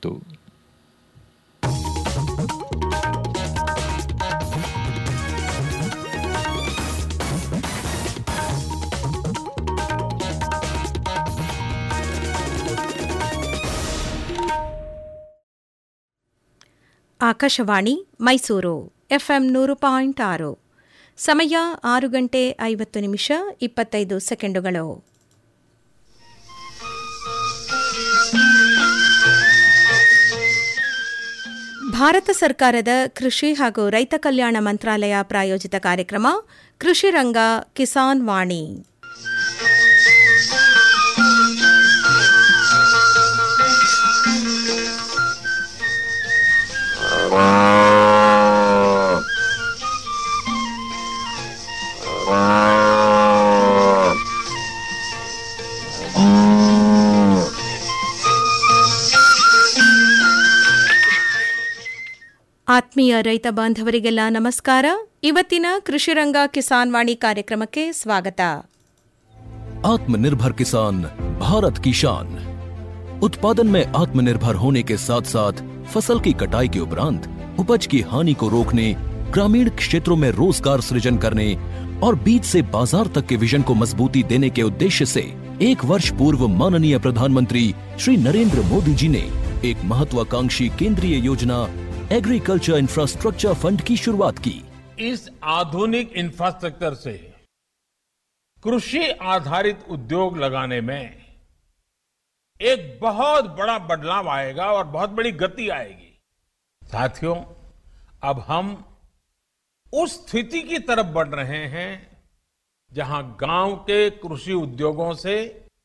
ಮೂವತ್ತು ಆಕಾಶವಾಣಿ ಮೈಸೂರು ಎಫ್ಎಂ ನೂರು ಪಾಯಿಂಟ್ ಆರು ಸಮಯ ಆರು ಗಂಟೆ ಐವತ್ತು ನಿಮಿಷ ಇಪ್ಪತ್ತೈದು ಸೆಕೆಂಡುಗಳು ಭಾರತ ಸರ್ಕಾರದ ಕೃಷಿ ಹಾಗೂ ರೈತ ಕಲ್ಯಾಣ ಮಂತ್ರಾಲಯ ಪ್ರಾಯೋಜಿತ ಕಾರ್ಯಕ್ರಮ ಕೃಷಿ ರಂಗ ಕಿಸಾನ್ ವಾಣಿ ಆತ್ಮೀಯ ರೈತ ಬಾಂಧವರಿಗೆಲ್ಲ ನಮಸ್ಕಾರ ಇವತ್ತಿನ ಕೃಷಿರಂಗ ಕಿಸಾನ್ ವಾಣಿ ಕಾರ್ಯಕ್ರಮಕ್ಕೆ ಸ್ವಾಗತ आत्मनिर्भर किसान भारत की शान उत्पादन में आत्मनिर्भर होने के साथ साथ फसल की कटाई के उपरांत उपज की हानि को रोकने ग्रामीण क्षेत्रों में रोजगार सृजन करने और बीज से बाजार तक के विजन को मजबूती देने के उद्देश्य से एक वर्ष पूर्व माननीय प्रधानमंत्री श्री नरेंद्र मोदी जी ने एक महत्वाकांक्षी केंद्रीय योजना एग्रीकल्चर इंफ्रास्ट्रक्चर फंड की शुरुआत की इस आधुनिक इंफ्रास्ट्रक्चर से कृषि आधारित उद्योग लगाने में एक बहुत बड़ा बदलाव आएगा और बहुत बड़ी गति आएगी साथियों अब हम उस स्थिति की तरफ बढ़ रहे हैं जहां गांव के कृषि उद्योगों से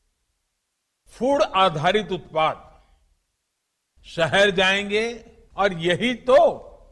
फूड आधारित उत्पाद शहर जाएंगे और यही तो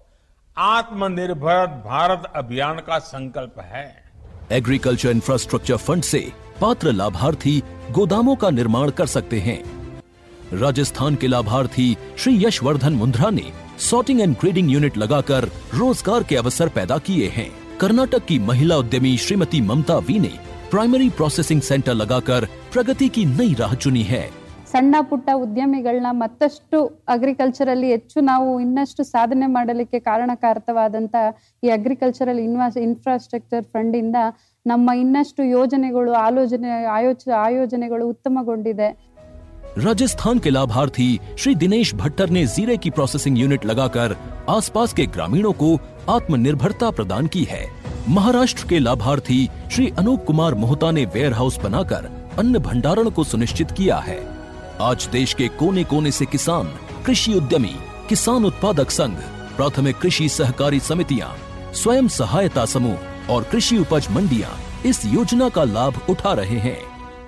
आत्मनिर्भर भारत अभियान का संकल्प है एग्रीकल्चर इंफ्रास्ट्रक्चर फंड से पात्र लाभार्थी गोदामों का निर्माण कर सकते हैं राजस्थान के लाभार्थी श्री यशवर्धन मुंद्रा ने सॉर्टिंग एंड ग्रेडिंग यूनिट लगाकर रोजगार के अवसर पैदा किए हैं कर्नाटक की महिला उद्यमी श्रीमती ममता वी ने प्राइमरी प्रोसेसिंग सेंटर लगाकर प्रगति की नई राह चुनी है ಸಣ್ಣ ಪುಟ್ಟ ಉದ್ಯಮಿಗಳನ್ನ ಮತ್ತಷ್ಟು ಅಗ್ರಿಕಲ್ಚರಲ್ಲಿ ಹೆಚ್ಚು ನಾವು ಇನ್ನಷ್ಟು ಸಾಧನೆ ಮಾಡಲಿಕ್ಕೆ ಕಾರಣಕಾರಕವಾದಂತ ಈ ಅಗ್ರಿಕಲ್ಚರಲ್ ಇನ್ವಾಸ್ ಇನ್ಫ್ರಾಸ್ಟ್ರಕ್ಚರ್ ಫಂಡ್ ಇಂದ ನಮ್ಮ ಇನ್ನಷ್ಟು ಯೋಜನೆಗಳು ಆಲೋಚನೆ ಆಯೋಚ ಆಯೋಜನೆಗಳು ಉತ್ತಮಗೊಂಡಿದೆ राजस्थान के लाभार्थी श्री दिनेश भट्टर ने जीरे की प्रोसेसिंग यूनिट लगाकर आसपास के ग्रामीणों को आत्मनिर्भरता प्रदान की है महाराष्ट्र के लाभार्थी श्री अनूप कुमार मोहता ने वेयर हाउस बनाकर अन्न भंडारण को सुनिश्चित किया है आज देश के कोने कोने से किसान कृषि उद्यमी किसान उत्पादक संघ प्राथमिक कृषि सहकारी समितियां स्वयं सहायता समूह और कृषि उपज मंडियां इस योजना का लाभ उठा रहे हैं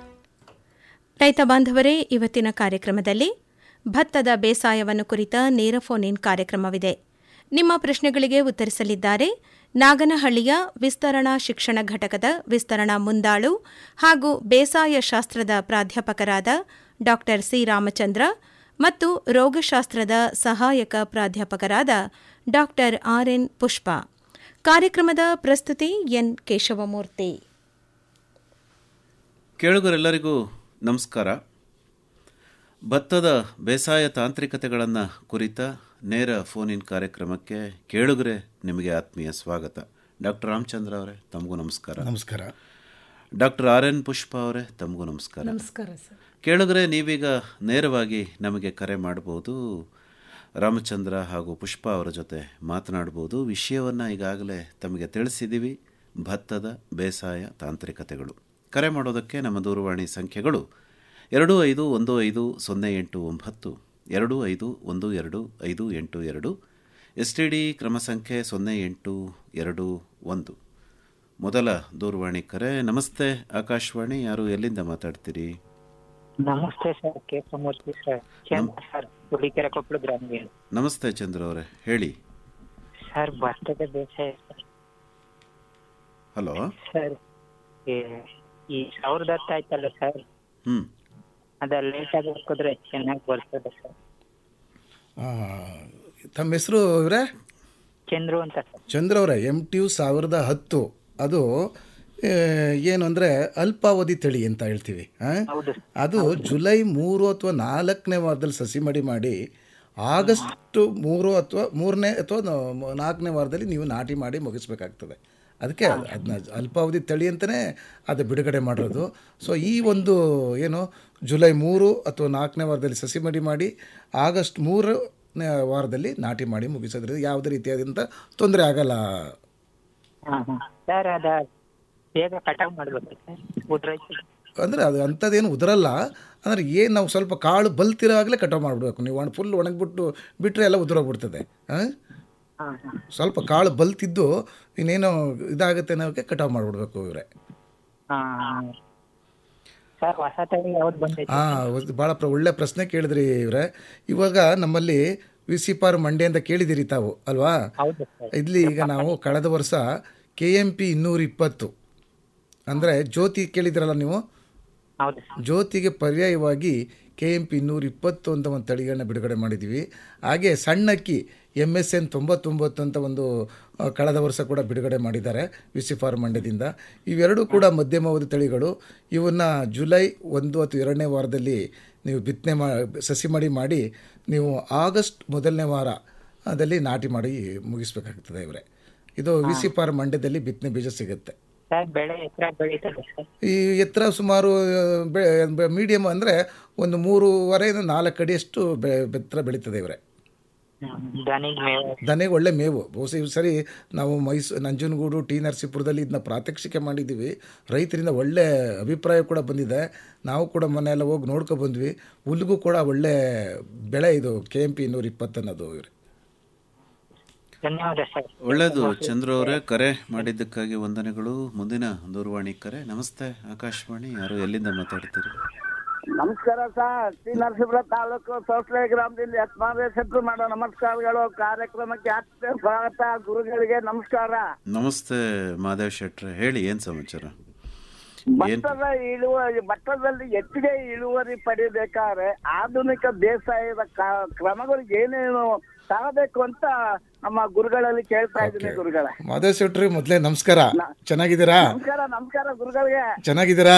ರೈತ ಬಾಂಧವರೇ ಇವತ್ತಿನ ಕಾರ್ಯಕ್ರಮದಲ್ಲಿ ಭತ್ತದ ಬೇಸಾಯವನ್ನು ಕುರಿತ ನೇರ ಫೋನ್ ಇನ್ ಕಾರ್ಯಕ್ರಮವಿದೆ ನಿಮ್ಮ ಪ್ರಶ್ನೆಗಳಿಗೆ ಉತ್ತರಿಸಲಿದ್ದಾರೆ ನಾಗನಹಳ್ಳಿಯ ವಿಸ್ತರಣಾ ಶಿಕ್ಷಣ ಘಟಕದ ವಿಸ್ತರಣಾ ಮುಂದಾಳು ಹಾಗೂ ಬೇಸಾಯ ಶಾಸ್ತ್ರದ ಪ್ರಾಧ್ಯಾಪಕರಾದ ಡಾ ಸಿ ರಾಮಚಂದ್ರ ಮತ್ತು ರೋಗಶಾಸ್ತ್ರದ ಸಹಾಯಕ ಪ್ರಾಧ್ಯಾಪಕರಾದ ಡಾ ಆರ್ಎನ್ ಪುಷ್ಪ ಕಾರ್ಯಕ್ರಮದ ಪ್ರಸ್ತುತಿ ಎನ್ ಕೇಶವಮೂರ್ತಿ ಕೇಳುಗರೆಲ್ಲರಿಗೂ ನಮಸ್ಕಾರ ಭತ್ತದ ಬೇಸಾಯ ತಾಂತ್ರಿಕತೆಗಳನ್ನು ಕುರಿತ ನೇರ ಫೋನ್ ಇನ್ ಕಾರ್ಯಕ್ರಮಕ್ಕೆ ಕೇಳುಗರೆ ನಿಮಗೆ ಆತ್ಮೀಯ ಸ್ವಾಗತ ಡಾಕ್ಟರ್ ರಾಮಚಂದ್ರ ಅವರೇ ತಮಗೂ ನಮಸ್ಕಾರ ನಮಸ್ಕಾರ ಡಾಕ್ಟರ್ ಆರ್ ಎನ್ ಪುಷ್ಪ ಅವರೇ ತಮಗೂ ನಮಸ್ಕಾರ ನಮಸ್ಕಾರ ಸರ್ ಕೇಳುಗರೆ ನೀವೀಗ ನೇರವಾಗಿ ನಮಗೆ ಕರೆ ಮಾಡಬಹುದು ರಾಮಚಂದ್ರ ಹಾಗೂ ಪುಷ್ಪ ಅವರ ಜೊತೆ ಮಾತನಾಡಬಹುದು ವಿಷಯವನ್ನು ಈಗಾಗಲೇ ತಮಗೆ ತಿಳಿಸಿದ್ದೀವಿ ಭತ್ತದ ಬೇಸಾಯ ತಾಂತ್ರಿಕತೆಗಳು ಕರೆ ಮಾಡೋದಕ್ಕೆ ನಮ್ಮ ದೂರವಾಣಿ ಸಂಖ್ಯೆಗಳು ಎರಡು ಐದು ಒಂದು ಐದು ಸೊನ್ನೆ ಎಂಟು ಒಂಬತ್ತು ಎರಡು ಐದು ಒಂದು ಎರಡು ಐದು ಎಂಟು ಎರಡು ಎಸ್ ಟಿ ಡಿ ಕ್ರಮ ಸಂಖ್ಯೆ ಸೊನ್ನೆ ಎಂಟು ಎರಡು ಒಂದು ಮೊದಲ ದೂರವಾಣಿ ಕರೆ ನಮಸ್ತೆ ಆಕಾಶವಾಣಿ ಯಾರು ಎಲ್ಲಿಂದ ಮಾತಾಡ್ತೀರಿ ನಮಸ್ತೆ sir Keshavamurthy sir Chandra sir Hulikere Koppal ಗ್ರಾಮೀಣ ನಮಸ್ತೆ ಚಂದ್ರ ಅವರೇ ಹೇಳಿ ಸರ್ ಭತ್ತದ ಬೇಸಾಯ ಸರ್ ಹಲೋ ಸರ್ ಈ- ಈ ಸಾವಿರದ ಹತ್ತು ಆಯ್ತಲ್ಲ ಸರ್ ಹ್ಞೂ ಅದ ಲೇಟ್ ಆಗಿ ಹಾಕಿದ್ರೆ ಚೆನ್ನಾಗಿ ಬರ್ತದೆ ಸರ್ ಆ, ತಮ್ಮ ಹೆಸರು ಇವರೇ ಚಂದ್ರು ಅಂತ ಸರ್ ಚಂದ್ರ ಅವರೇ ಎಮ್ ಟಿ ಯು ಸಾವಿರದ ಹತ್ತು ಅದು ಆ, ಏನು ಅಂದರೆ ಅಲ್ಪಾವಧಿ ತಳಿ ಅಂತ ಹೇಳ್ತೀವಿ ಆ? ಹೌದು ಅದು ಜುಲೈ ಮೂರು ಅಥವಾ ನಾಲ್ಕನೇ ವಾರದಲ್ಲಿ ಸಸಿ ಮಡಿ ಮಾಡಿ ಆಗಸ್ಟ್ ಮೂರು ಅಥವಾ ಮೂರನೇ ಅಥವಾ ನ- ನಾಲ್ಕನೇ ವಾರದಲ್ಲಿ ನೀವು ನಾಟಿ ಮಾಡಿ ಮುಗಿಸ್ಬೇಕಾಗ್ತದೆ ಅದಕ್ಕೆ ಅದನ್ನ ಅಲ್ಪಾವಧಿ ತಳಿ ಅಂತಲೇ ಅದು ಬಿಡುಗಡೆ ಮಾಡಿರೋದು ಸೊ ಈ ಒಂದು ಏನು ಜುಲೈ ಮೂರು ಅಥವಾ ನಾಲ್ಕನೇ ವಾರದಲ್ಲಿ ಸಸಿ ಮಡಿ ಮಾಡಿ ಆಗಸ್ಟ್ ಮೂರನೇ ವಾರದಲ್ಲಿ ನಾಟಿ ಮಾಡಿ ಮುಗಿಸೋದ್ರಿಂದ ಯಾವುದೇ ರೀತಿಯಾದಂಥ ತೊಂದರೆ ಆಗಲ್ಲ ಹಾ ಹಾ ಸರ್ ಅದ ಬೇಗ ಕಟಾವ್ ಮಾಡ್ಬೇಕು ಸರ್ ಉದ್ರೈತಿ ಅಂದರೆ ಅದು ಅಂಥದ್ದೇನು ಉದುರಲ್ಲ ಅಂದರೆ ಏನು ನಾವು ಸ್ವಲ್ಪ ಕಾಳು ಬಲ್ತಿರಾಗಲೇ ಕಟಾವು ಮಾಡಿಬಿಡ್ಬೇಕು ನೀವು ಒಣ ಫುಲ್ ಒಣಗಿಬಿಟ್ಟು ಬಿಟ್ಟರೆ ಎಲ್ಲ ಉದುರೋಗ್ಬಿಡ್ತದೆ ಹಾಂ ಹಾ ಹಾ ಸ್ವಲ್ಪ ಕಾಳು ಬಲ್ತಿದ್ದು ಇನ್ನೇನೋ ಇದಾಗುತ್ತೆ ಅನ್ನೋಕ್ಕೆ ಕಟಾವು ಮಾಡಿಬಿಡ್ಬೇಕು ಇವರೇ ಹಾ ಸರ್ ಹೊಸ ತಳಿ ಯಾವ್ದು ಬಂದೈತಿ ಹಾಂ ಭಾಳ ಪ್ರ ಒಳ್ಳೆ ಪ್ರಶ್ನೆ ಕೇಳಿದ್ರಿ ಇವರೇ ಇವಾಗ ನಮ್ಮಲ್ಲಿ ವಿ ಸಿ ಪಾರ್ ಮಂಡ್ಯ ಅಂತ ಕೇಳಿದಿರಿ ತಾವು ಅಲ್ವಾ ಹೌದು ಸರ್ ಇಲ್ಲಿ ಈಗ ನಾವು ಕಳೆದ ವರ್ಷ ಕೆ ಎಮ್ ಪಿ ಇನ್ನೂರ ಇಪ್ಪತ್ತು ಅಂದರೆ ಜ್ಯೋತಿ ಕೇಳಿದ್ರಲ್ಲ ನೀವು ಹೌದು ಸರ್ ಜ್ಯೋತಿಗೆ ಪರ್ಯಾಯವಾಗಿ ಕೆ ಎಮ್ ಪಿ ಇನ್ನೂರ ಇಪ್ಪತ್ತು ಅಂತ ಒಂದು ತಳಿಗಳನ್ನ ಬಿಡುಗಡೆ ಮಾಡಿದ್ದೀವಿ ಹಾಗೆ ಸಣ್ಣಕ್ಕಿ ಎಮ್ ಎಸ್ ಎನ್ ತೊಂಬತ್ತೊಂಬತ್ತು ಅಂತ ಒಂದು ಆ, ಕಳೆದ ವರ್ಷ ಕೂಡ ಬಿಡುಗಡೆ ಮಾಡಿದ್ದಾರೆ ವಿಸಿ ಫಾರ್ಮ್ ಮಂಡ್ಯದಿಂದ ಇವೆರಡೂ ಕೂಡ ಮಧ್ಯಮಾವಧಿ ತಳಿಗಳು ಇವನ್ನು ಜುಲೈ ಒಂದು ಅಥವಾ ಎರಡನೇ ವಾರದಲ್ಲಿ ನೀವು ಬಿತ್ತನೆ ಮಾ ಸಸಿ ಮಡಿ ಮಾಡಿ ನೀವು ಆಗಸ್ಟ್ ಮೊದಲನೇ ವಾರ ಅದಲ್ಲಿ ನಾಟಿ ಮಾಡಿ ಮುಗಿಸ್ಬೇಕಾಗ್ತದೆ ಇವರೇ ಇದು ವಿ ಸಿ ಫಾರ್ಮ್ ಮಂಡ್ಯದಲ್ಲಿ ಬಿತ್ತನೆ ಬೀಜ ಸಿಗುತ್ತೆ ಸರ್ ಬೆಳೆ ಎತ್ತರ ಬೆಳೀತದೆ ಸರ್ ಈ ಎತ್ತರ ಸುಮಾರು ಮೀಡಿಯಮ್ ಅಂದರೆ ಒಂದು ಮೂರುವರೆಯಿಂದ ನಾಲ್ಕು ಅಡಿಯಷ್ಟು ಬೆ ಎತ್ತರ ಬೆಳೀತದೆ ಇವರೇ ದನಿಗ್ ಮೇವು ದನೆಗೆ ಒಳ್ಳೆ ಮೇವು ಬಹುಶಃ ಇವು ಸರಿ ನಾವು ಮೈಸೂರು ನಂಜನಗೂಡು ಟಿ ನರಸೀಪುರದಲ್ಲಿ ಇದನ್ನ ಪ್ರಾತ್ಯಕ್ಷಿಕೆ ಮಾಡಿದ್ದೀವಿ ರೈತರಿಂದ ಒಳ್ಳೆ ಅಭಿಪ್ರಾಯ ಕೂಡ ಬಂದಿದೆ ನಾವು ಕೂಡ ಮೊನ್ನೆ ಎಲ್ಲ ಹೋಗಿ ನೋಡ್ಕೊ ಬಂದ್ವಿ ಹುಲ್ಗೂ ಕೂಡ ಒಳ್ಳೆ ಬೆಳೆ ಇದು ಕೆ ಎಮ್ ಪಿ ಇನ್ನೂರ ಇಪ್ಪತ್ತು ಅನ್ನೋದು ಇವ್ರೆ ಧನ್ಯವಾದ ಸರ್ ಒಳ್ಳೆಯದು ಚಂದ್ರು ಅವರೇ ಕರೆ ಮಾಡಿದ್ದಕ್ಕಾಗಿ ವಂದನೆಗಳು ಮುಂದಿನ ದೂರವಾಣಿ ಕರೆ ನಮಸ್ತೆ ಆಕಾಶವಾಣಿ ಯಾರು ಎಲ್ಲಿಂದ ಮಾತಾಡ್ತೀರಿ ನಮಸ್ಕಾರ ಸರ್ ಶ್ರೀ ನರಸೀಪುರ ತಾಲೂಕು ಸೋಸ್ಲೆ ಗ್ರಾಮದಿಂದ ಯತ್ಮಾದೇಶತ್ರು ಮಾಡೋ ನಮಸ್ಕಾರಗಳು ಕಾರ್ಯಕ್ರಮಕ್ಕೆ ಆತ್ಮೀಯ ಸ್ವಾಗತ ಗುರುಗಳಿಗೆ ನಮಸ್ಕಾರ ನಮಸ್ತೆ ಮಾದೇವ್ ಶೆಟ್ರೆ ಹೇಳಿ ಏನು ಸಮಾಚಾರ ಏನ್ ಭತ್ತದ ಇಳುವರಿ ಭತ್ತದಲ್ಲಿ ಹೆಚ್ಚಿಗೆ ಇಳುವರಿ ಪಡಿಬೇಕಾದ್ರೆ ಆಧುನಿಕ ಬೇಸಾಯದ ಕ- ಕ್ರಮಗಳು ಏನೇನು ತರಬೇಕು ಅಂತ ನಮ್ಮ ಗುರುಗಳಲ್ಲಿ ಕೇಳ್ತಾ ಇದ್ದೀನಿ ಗುರುಗಳ ಮಾದೇವ್ ಶೆಟ್ರಿ ಮೊದಲೇ ನಮಸ್ಕಾರ ಚೆನ್ನಾಗಿದ್ದೀರಾ ನಮಸ್ಕಾರ ನಮಸ್ಕಾರ ಗುರುಗಳಿಗೆ ಚೆನ್ನಾಗಿದ್ದೀರಾ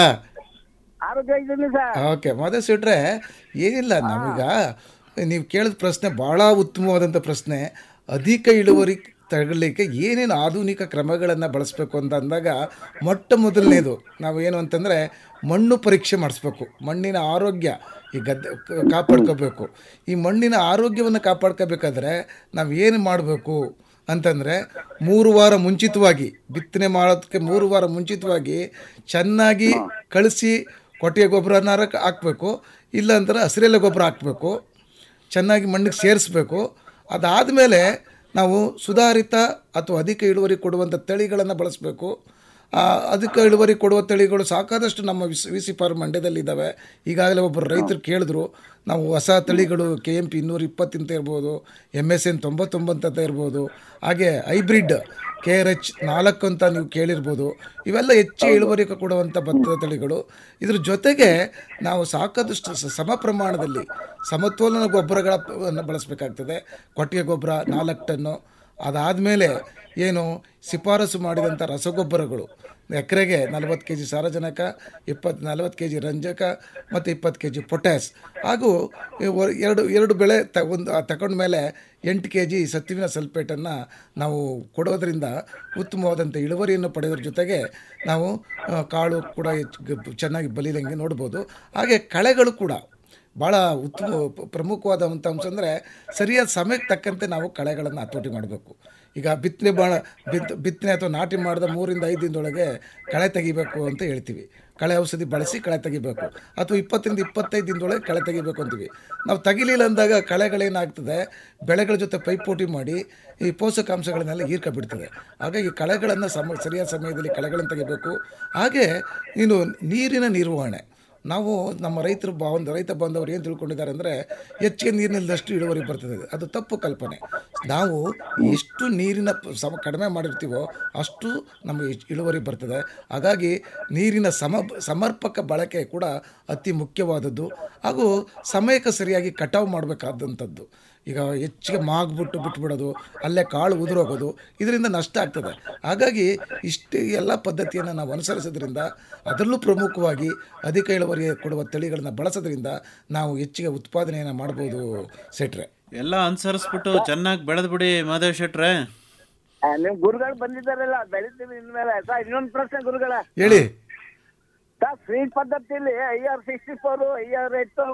ಆರೋಗ್ಯ ಇದ್ದೀನಿ ಸರ್ ಓಕೆ ಮಾದೇವ್ ಶೆಟ್ರೆ ಏನಿಲ್ಲ ನಾವೀಗ ನೀವು ಕೇಳಿದ ಪ್ರಶ್ನೆ ಭಾಳ ಉತ್ತಮವಾದಂಥ ಪ್ರಶ್ನೆ ಅಧಿಕ ಇಳುವರಿ ತಗೊಳ್ಳಿಕ್ಕೆ ಏನೇನು ಆಧುನಿಕ ಕ್ರಮಗಳನ್ನು ಬಳಸಬೇಕು ಅಂತ ಅಂದಾಗ ಮೊಟ್ಟ ಮೊದಲನೇದು ನಾವು ಏನು ಅಂತಂದರೆ ಮಣ್ಣು ಪರೀಕ್ಷೆ ಮಾಡಿಸ್ಬೇಕು ಮಣ್ಣಿನ ಆರೋಗ್ಯ ಈ ಗದ್ದೆ ಕ- ಕಾಪಾಡ್ಕೋಬೇಕು ಈ ಮಣ್ಣಿನ ಆರೋಗ್ಯವನ್ನು ಕಾಪಾಡ್ಕೋಬೇಕಾದ್ರೆ ನಾವು ಏನು ಮಾಡಬೇಕು ಅಂತಂದರೆ ಮೂರು ವಾರ ಮುಂಚಿತವಾಗಿ ಬಿತ್ತನೆ ಮಾಡೋದಕ್ಕೆ ಮೂರು ವಾರ ಮುಂಚಿತವಾಗಿ ಚೆನ್ನಾಗಿ ಕಳಿಸಿ ಕೊಟ್ಟಿಗೆ ಗೊಬ್ಬರನಾರ ಹಾಕಬೇಕು ಇಲ್ಲಾಂದ್ರೆ ಹಸಿರೆಲೆ ಗೊಬ್ಬರ ಹಾಕಬೇಕು ಚೆನ್ನಾಗಿ ಮಣ್ಣಿಗೆ ಸೇರಿಸ್ಬೇಕು ಅದಾದಮೇಲೆ ನಾವು ಸುಧಾರಿತ ಅಥವಾ ಅಧಿಕ ಇಳುವರಿ ಕೊಡುವಂಥ ತಳಿಗಳನ್ನು ಬಳಸಬೇಕು ಆ, ಅಧಿಕ ಇಳುವರಿ ಕೊಡುವ ತಳಿಗಳು ಸಾಕಾದಷ್ಟು ನಮ್ಮ ವಿಸ್ ವಿ ಸಿ ಫಾರ್ಮ್ ಮಂಡ್ಯದಲ್ಲಿದ್ದಾವೆ ಈಗಾಗಲೇ ಒಬ್ಬರು ರೈತರು ಕೇಳಿದ್ರು ನಾವು ಹೊಸ ತಳಿಗಳು ಕೆ ಎಮ್ ಪಿ ಇನ್ನೂರ ಇಪ್ಪತ್ತಂತ ಇರ್ಬೋದು ಎಮ್ ಎಸ್ ಎನ್ ತೊಂಬತ್ತೊಂಬತ್ತು ಅಂತ ಇರ್ಬೋದು ಹಾಗೆ ಹೈಬ್ರಿಡ್ ಕೆ ಆರ್ ಎಚ್ ನಾಲ್ಕು ಅಂತ ನೀವು ಕೇಳಿರ್ಬೋದು ಇವೆಲ್ಲ ಹೆಚ್ಚು ಇಳುವರಿ ಕೊಡುವಂಥ ಭತ್ತದ ತಳಿಗಳು ಇದ್ರ ಜೊತೆಗೆ ನಾವು ಸಾಕಷ್ಟು ಸ- ಸಮ ಪ್ರಮಾಣದಲ್ಲಿ ಸಮತೋಲನ ಗೊಬ್ಬರಗಳನ್ನು ಬಳಸಬೇಕಾಗ್ತದೆ ಕೊಟ್ಟಿಗೆ ಗೊಬ್ಬರ ನಾಲ್ಕು ಟನ್ನು ಅದಾದಮೇಲೆ ಏನು ಶಿಫಾರಸು ಮಾಡಿದಂಥ ರಸಗೊಬ್ಬರಗಳು ಎಕರೆಗೆ ನಲವತ್ತು ಕೆ ಜಿ ಸಾರಜನಕ ಇಪ್ಪತ್ತು ನಲವತ್ತು ಕೆ ಜಿ ರಂಜಕ ಮತ್ತು ಇಪ್ಪತ್ತು ಕೆ ಜಿ ಪೊಟ್ಯಾಸ್ ಹಾಗೂ ಇವು ಎರಡು ಎರಡು ಬೆಳೆ ತ ಒಂದು ತಗೊಂಡ ಮೇಲೆ ಎಂಟು ಕೆ ಜಿ ಸತ್ತುವಿನ ಸಲ್ಫೇಟನ್ನು ನಾವು ಕೊಡೋದ್ರಿಂದ ಉತ್ತಮವಾದಂಥ ಇಳುವರಿಯನ್ನು ಪಡೆಯೋದ್ರ ಜೊತೆಗೆ ನಾವು ಆ, ಕಾಳು ಕೂಡ ಹೆಚ್ಚು ಗ- ಚೆನ್ನಾಗಿ ಬಲಿದಂಗೆ ನೋಡ್ಬೋದು ಹಾಗೆ ಕಳೆಗಳು ಕೂಡ ಭಾಳ ಉತ್ತಮ ಪ- ಪ್ರಮುಖವಾದಂಥ ಅಂಶ ಅಂದರೆ ಸರಿಯಾದ ಸಮಯಕ್ಕೆ ತಕ್ಕಂತೆ ನಾವು ಕಳೆಗಳನ್ನು ಹತೋಟಿ ಮಾಡಬೇಕು ಈಗ ಬಿತ್ತನೆ ಭಾಳ ಬಿತ್ ಬಿತ್ತನೆ ಅಥವಾ ನಾಟಿ ಮಾಡಿದ ಮೂರಿಂದ ಐದು ದಿನದೊಳಗೆ ಕಳೆ ತೆಗಿಬೇಕು ಅಂತ ಹೇಳ್ತೀವಿ ಕಳೆ ಔಷಧಿ ಬಳಸಿ ಕಳೆ ತೆಗಿಬೇಕು ಅಥವಾ ಇಪ್ಪತ್ತರಿಂದ ಇಪ್ಪತ್ತೈದು ದಿನದೊಳಗೆ ಕಳೆ ತೆಗಿಬೇಕು ಅಂತೀವಿ ನಾವು ತೆಗಿಲಿಲ್ಲ ಅಂದಾಗ ಕಳೆಗಳೇನಾಗ್ತದೆ ಬೆಳೆಗಳ ಜೊತೆ ಪೈಪೋಟಿ ಮಾಡಿ ಈ ಪೋಷಕಾಂಶಗಳನ್ನೆಲ್ಲ ಹೀರ್ಕೊಬಿಡ್ತದೆ ಹಾಗಾಗಿ ಕಳೆಗಳನ್ನು ಸಮ ಸರಿಯಾದ ಸಮಯದಲ್ಲಿ ಕಳೆಗಳನ್ನು ತೆಗಿಬೇಕು ಹಾಗೆ ಇನ್ನು ನೀರಿನ ನಿರ್ವಹಣೆ ನಾವು ನಮ್ಮ ರೈತರು ಬಾಂಧ ರೈತ ಬಾಂಧವರು ಏನು ತಿಳ್ಕೊಂಡಿದ್ದಾರೆ ಅಂದರೆ ಹೆಚ್ಚಿಗೆ ನೀರಿನಿಲ್ಲದಷ್ಟು ಇಳುವರಿ ಬರ್ತದೆ ಅದು ತಪ್ಪು ಕಲ್ಪನೆ ನಾವು ಎಷ್ಟು ನೀರಿನ ಪ- ಸಮ ಕಡಿಮೆ ಮಾಡಿರ್ತೀವೋ ಅಷ್ಟು ನಮಗೆ ಇ- ಇಳುವರಿ ಬರ್ತದೆ ಹಾಗಾಗಿ ನೀರಿನ ಸಮ ಸಮರ್ಪಕ ಬಳಕೆ ಕೂಡ ಅತಿ ಮುಖ್ಯವಾದದ್ದು ಹಾಗೂ ಸಮಯಕ್ಕೆ ಸರಿಯಾಗಿ ಕಟಾವು ಮಾಡಬೇಕಾದಂಥದ್ದು ಈಗ ಹೆಚ್ಚಿಗೆ ಮಾಗ್ಬಿಟ್ಟು ಬಿಟ್ಬಿಡೋದು ಅಲ್ಲೇ ಕಾಳು ಉದುರೋಗೋದು ಇದರಿಂದ ನಷ್ಟ ಆಗ್ತದೆ ಹಾಗಾಗಿ ಇಷ್ಟು ಎಲ್ಲ ಪದ್ಧತಿಯನ್ನು ನಾವು ಅನುಸರಿಸೋದ್ರಿಂದ ಅದರಲ್ಲೂ ಪ್ರಮುಖವಾಗಿ ಅಧಿಕ ಇಳುವರಿ ಇಳುವರಿ ಕೊಡುವ ತಳಿಗಳನ್ನ ಬಳಸೋದ್ರಿಂದ ನಾವು ಹೆಚ್ಚಿಗೆ ಉತ್ಪಾದನೆಯನ್ನು ಮಾಡ್ಬೋದು ಸೆಟ್ರೆ ಎಲ್ಲ ಅನುಸರಿಸ್ಬಿಟ್ಟು ಚೆನ್ನಾಗಿ ಬೆಳೆದ್ಬಿಡಿ ಮಾದೇವ್ ಶೆಟ್ರೆ ಆ, ನಿಮ್ ಗುರುಗಳು ಬಂದಿದ್ದಾರಲ್ಲ ಬೆಳಿತೀವಿ ಇನ್ಮೇಲೆ ಸರ್ ಇನ್ನೊಂದು ಪ್ರಶ್ನೆ ಗುರುಗಳ ಹೇಳಿ ಸರ್ ಫ್ರೀ ಪದ್ಧತಿಯಲ್ಲಿ I R sixty four I R ಎಟ್ಟು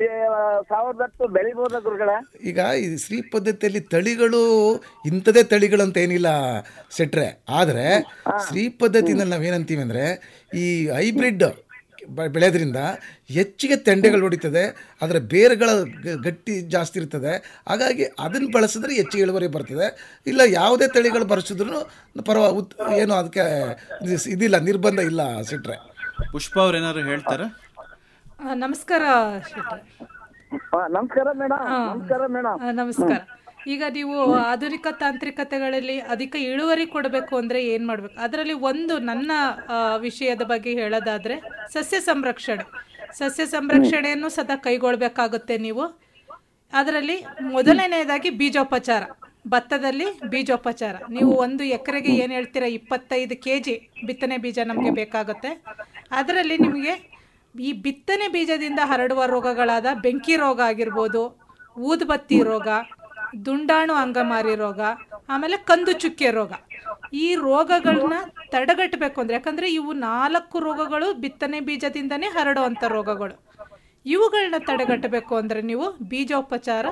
ಸಾವಿರದ ಹತ್ತು ಬೆಳಿಬೋದ ಗುರುಗಳ ಈಗ ಈ ಶ್ರೀ ಪದ್ಧತಿಯಲ್ಲಿ ತಳಿಗಳು ಇಂಥದೇ ತಳಿಗಳು ಅಂತ ಏನಿಲ್ಲ ಸೆಟ್ರೆ ಆದರೆ ಶ್ರೀ ಪದ್ಧತಿನಲ್ಲಿ ನಾವೇನಂತೀವಿ ಅಂದರೆ ಈ ಹೈಬ್ರಿಡ್ ಬ- ಬೆಳೆಯೋದ್ರಿಂದ ಹೆಚ್ಚಿಗೆ ತೆಂಡೆಗಳು ಹೊಡಿತದೆ ಅದರ ಬೇರುಗಳ ಗ- ಗಟ್ಟಿ ಜಾಸ್ತಿ ಇರ್ತದೆ ಹಾಗಾಗಿ ಅದನ್ನು ಬಳಸಿದ್ರೆ ಹೆಚ್ಚಿಗೆ ಇಳುವರಿ ಬರ್ತದೆ ಇಲ್ಲ ಯಾವುದೇ ತಳಿಗಳು ಬಳಸಿದ್ರು ಪರವ ಉತ್ ಏನು ಅದಕ್ಕೆ ಇದಿಸ್- ಇದಿಲ್ಲ ನಿರ್ಬಂಧ ಇಲ್ಲ ಸೆಟ್ರೆ ಪುಷ್ಪ ಅವ್ರು ಏನಾದ್ರು ಹೇಳ್ತಾರಾ ಆ, ನಮಸ್ಕಾರ ಶೆಟ್ರೆ ಆ, ನಮಸ್ಕಾರ ಮೇಡಮ್ ನಮಸ್ಕಾರ ಮೇಡಮ್ ಆ, ನಮಸ್ಕಾರ ಈಗ ನೀವು ಆಧುನಿಕ ತಾಂತ್ರಿಕತೆಗಳಲ್ಲಿ ಅಧಿಕ ಇಳುವರಿ ಕೊಡಬೇಕು ಅಂದರೆ ಏನು ಮಾಡಬೇಕು ಅದರಲ್ಲಿ ಒಂದು ನನ್ನ ಆ, ವಿಷಯದ ಬಗ್ಗೆ ಹೇಳೋದಾದರೆ ಸಸ್ಯ ಸಂರಕ್ಷಣೆ ಸಸ್ಯ ಸಂರಕ್ಷಣೆಯನ್ನು ಸದಾ ಕೈಗೊಳ್ಳಬೇಕಾಗುತ್ತೆ ನೀವು ಅದರಲ್ಲಿ ಮೊದಲನೆಯದಾಗಿ ಬೀಜೋಪಚಾರ ಭತ್ತದಲ್ಲಿ ಬೀಜೋಪಚಾರ ನೀವು ಒಂದು ಎಕರೆಗೆ ಏನು ಹೇಳ್ತೀರಾ ಇಪ್ಪತ್ತೈದು ಕೆ ಜಿ ಬಿತ್ತನೆ ಬೀಜ ನಮಗೆ ಬೇಕಾಗುತ್ತೆ ಅದರಲ್ಲಿ ನಿಮಗೆ ಈ ಬಿತ್ತನೆ ಬೀಜದಿಂದ ಹರಡುವ ರೋಗಗಳಾದ ಬೆಂಕಿ ರೋಗ ಆಗಿರ್ಬೋದು ಊದುಬತ್ತಿ ರೋಗ ದುಂಡಾಣು ಅಂಗಮಾರಿ ರೋಗ ಆಮೇಲೆ ಕಂದು ಚುಕ್ಕೆ ರೋಗ ಈ ರೋಗಗಳನ್ನ ತಡೆಗಟ್ಟಬೇಕು ಅಂದರೆ ಯಾಕಂದರೆ ಇವು ನಾಲ್ಕು ರೋಗಗಳು ಬಿತ್ತನೆ ಬೀಜದಿಂದನೇ ಹರಡುವಂಥ ರೋಗಗಳು ಇವುಗಳನ್ನ ತಡೆಗಟ್ಟಬೇಕು ಅಂದರೆ ನೀವು ಬೀಜೋಪಚಾರ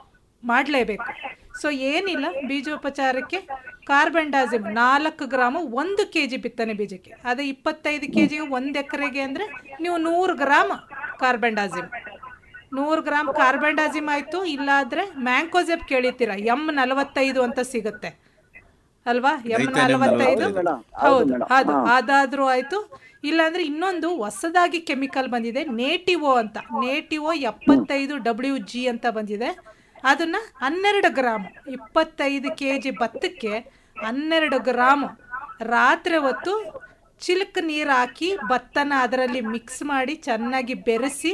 ಮಾಡಲೇಬೇಕು ಸೊ ಏನಿಲ್ಲ ಬೀಜೋಪಚಾರಕ್ಕೆ ಕಾರ್ಬೆಂಡಾಸಿಮ್ ನಾಲ್ಕು ಗ್ರಾಮು ಒಂದು ಕೆ ಜಿ ಬಿತ್ತನೆ ಬೀಜಕ್ಕೆ ಅದೇ ಇಪ್ಪತ್ತೈದು ಕೆ ಜಿಗೆ ಒಂದು ಎಕರೆಗೆ ಅಂದರೆ ನೀವು ನೂರು ಗ್ರಾಮ್ ಕಾರ್ಬೆಂಡಾಸಿಮ್ ನೂರು ಗ್ರಾಮ್ ಕಾರ್ಬೆಂಡಾಸಿಮ್ ಆಯಿತು ಇಲ್ಲಾದರೆ ಮ್ಯಾಂಕೋಸೆಪ್ ಕೇಳಿತೀರ ಎಮ್ ನಲವತ್ತೈದು ಅಂತ ಸಿಗುತ್ತೆ ಅಲ್ವಾ ಎಮ್ ದೈತ್ಯ ನಲವತ್ತೈದು ನಲವತ್ತೈದು. ಹೌದು ಅದು ಅದಾದ್ರೂ ಆಯ್ತು ಇಲ್ಲಾಂದ್ರೆ ಇನ್ನೊಂದು ಹೊಸದಾಗಿ ಕೆಮಿಕಲ್ ಬಂದಿದೆ ನೇಟಿವೋ ಅಂತ ನೇಟಿವೋ ಎಪ್ಪತ್ತೈದು ಡಬ್ಲ್ಯೂ ಜಿ ಅಂತ ಬಂದಿದೆ ಅದನ್ನ ಹನ್ನೆರಡು ಗ್ರಾಮ್ ಇಪ್ಪತ್ತೈದು ಕೆ ಜಿ ಭತ್ತಕ್ಕೆ ಹನ್ನೆರಡು ಗ್ರಾಮ್ ರಾತ್ರಿ ಹೊತ್ತು ಚಿಲ್ಕ್ ನೀರು ಹಾಕಿ ಭತ್ತನ ಅದರಲ್ಲಿ ಮಿಕ್ಸ್ ಮಾಡಿ ಚೆನ್ನಾಗಿ ಬೆರೆಸಿ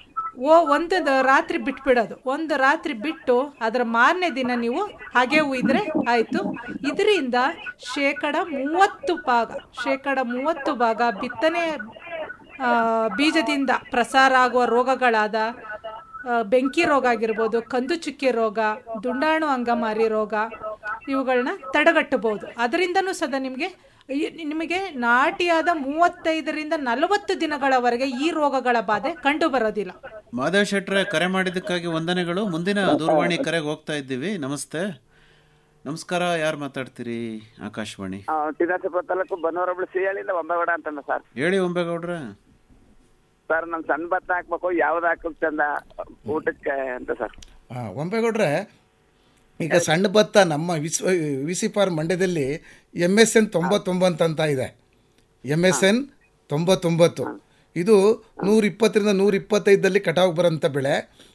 ಓ ಒಂದು ದ- ರಾತ್ರಿ ಬಿಟ್ಬಿಡೋದು ಒಂದು ರಾತ್ರಿ ಬಿಟ್ಟು ಅದರ ಮಾರನೇ ದಿನ ನೀವು ಹಾಗೆ ಉಯ್ದ್ರೆ ಆಯಿತು ಇದರಿಂದ ಶೇಕಡ ಮೂವತ್ತು ಭಾಗ ಶೇಕಡ ಮೂವತ್ತು ಭಾಗ ಬಿತ್ತನೆ ಆ, ಬೀಜದಿಂದ ಪ್ರಸಾರ ಆಗುವ ರೋಗಗಳಾದ ಆ, ಬೆಂಕಿ ರೋಗ ಆಗಿರ್ಬೋದು ಕಂದು ಚುಕ್ಕೆ ರೋಗ ದುಂಡಾಣು ಅಂಗಮಾರಿ ರೋಗ ಇವುಗಳನ್ನ ತಡೆಗಟ್ಟಬಹುದು ಅದರಿಂದನೂ ಸದಾ ನಿಮಗೆ ಈ- ನಿಮಗೆ ನಾಟಿಯಾದ ಮೂವತ್ತೈದರಿಂದ ನಲವತ್ತು ದಿನಗಳವರೆಗೆ ಈ ರೋಗಗಳ ಬಾಧೆ ಕಂಡು ಬರೋದಿಲ್ಲ ಮಾದೇವ್ ಶೆಟ್ರೆ ಕರೆ ಮಾಡಿದ್ದಕ್ಕಾಗಿ ವಂದನೆಗಳು ಮುಂದಿನ ದೂರವಾಣಿ ಕರೆಗೆ ಹೋಗ್ತಾ ಇದ್ದೀವಿ ನಮಸ್ತೆ ನಮಸ್ಕಾರ ಯಾರು ಮಾತಾಡ್ತೀರಿ ಆಕಾಶವಾಣಿ ಟಿದಾಸಪುರ ತಾಲೂಕು ಬನ್ನವರಬಳು ಸಿಹಳ್ಳಿಯಿಂದ ಒಂಬಗಡ ಅಂತಂದ ಸರ್ ಹೇಳಿ ಒಂಬೇಗೌಡ್ರ ಸರ್ ನಮ್ ಸಣ್ಣ ಭತ್ತ ಹಾಕ್ಬೇಕು ಯಾವ್ದು ಹಾಕೋಕ್ ಚಂದ ಊಟಕ್ಕೆ ಅಂತ ಸರ್ ಹಾಂ ಒಂಬೇಗೌಡ್ರೆ ಈಗ ಸಣ್ಣ ಭತ್ತ ನಮ್ಮ ವಿಶ್ವ ವಿ ಸಿ ಫಾರ್ಮ್ ಮಂಡ್ಯದಲ್ಲಿ ಎಮ್ ಎಸ್ ಎನ್ ತೊಂಬತ್ತೊಂಬತ್ತು ಅಂತ ಇದೆ ಎಮ್ ಎಸ್ ಎನ್ ತೊಂಬತ್ತೊಂಬತ್ತು ಇದು ನೂರ ಇಪ್ಪತ್ತರಿಂದ ನೂರ ಇಪ್ಪತ್ತೈದರಲ್ಲಿ ಕಟಾವು ಬರೋಂಥ ಬೆಳೆ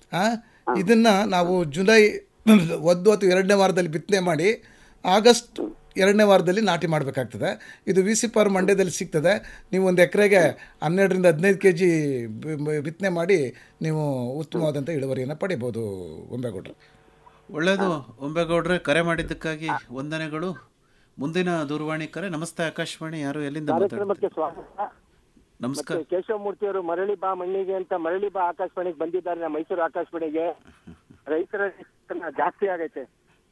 ಇದನ್ನು ನಾವು ಜುಲೈ ಒಂದು ಅಥವಾ ಎರಡನೇ ವಾರದಲ್ಲಿ ಬಿತ್ತನೆ ಮಾಡಿ ಆಗಸ್ಟ್ ಎರಡನೇ ವಾರದಲ್ಲಿ ನಾಟಿ ಮಾಡಬೇಕಾಗ್ತದೆ ಇದು ವಿ ಸಿ ಫಾರ್ಮ್ ಮಂಡ್ಯದಲ್ಲಿ ಸಿಗ್ತದೆ ನೀವು ಒಂದು ಎಕರೆಗೆ ಹನ್ನೆರಡರಿಂದ ಹದಿನೈದು ಕೆ ಜಿ ಬಿತ್ತನೆ ಮಾಡಿ ನೀವು ಉತ್ತಮವಾದಂಥ ಇಳುವರಿಯನ್ನು ಪಡಿಬೋದು ಒಂಬೇಗೌಡ್ರು ಒಳ್ಳೆಯದು ಒಂಬೇಗೌಡ್ರೆ ಕರೆ ಮಾಡಿದ್ದಕ್ಕಾಗಿ ವಂದನೆಗಳು ಮುಂದಿನ ದೂರವಾಣಿ ಕರೆ ನಮಸ್ತೆ ಆಕಾಶವಾಣಿ ಯಾರು ಎಲ್ಲಿಂದ ಮಾತಾಡ್ತಾರೆ ಕಾರ್ಯಕ್ರಮಕ್ಕೆ ಸ್ವಾಗತ ನಮಸ್ಕಾರ ಮತ್ತೆ ಕೇಶವಮೂರ್ತಿ ಅವರು ಮರಳಿ ಬಾ ಮಣ್ಣಿಗೆ ಅಂತ ಮರಳಿ ಬಾ ಆಕಾಶವಾಣಿಗೆ ಬಂದಿದ್ದಾರೆ ನಮ್ಮ ಮೈಸೂರು ಆಕಾಶವಾಣಿಗೆ ರೈತರ ವೇತನ ಜಾಸ್ತಿ ಆಗೈತೆ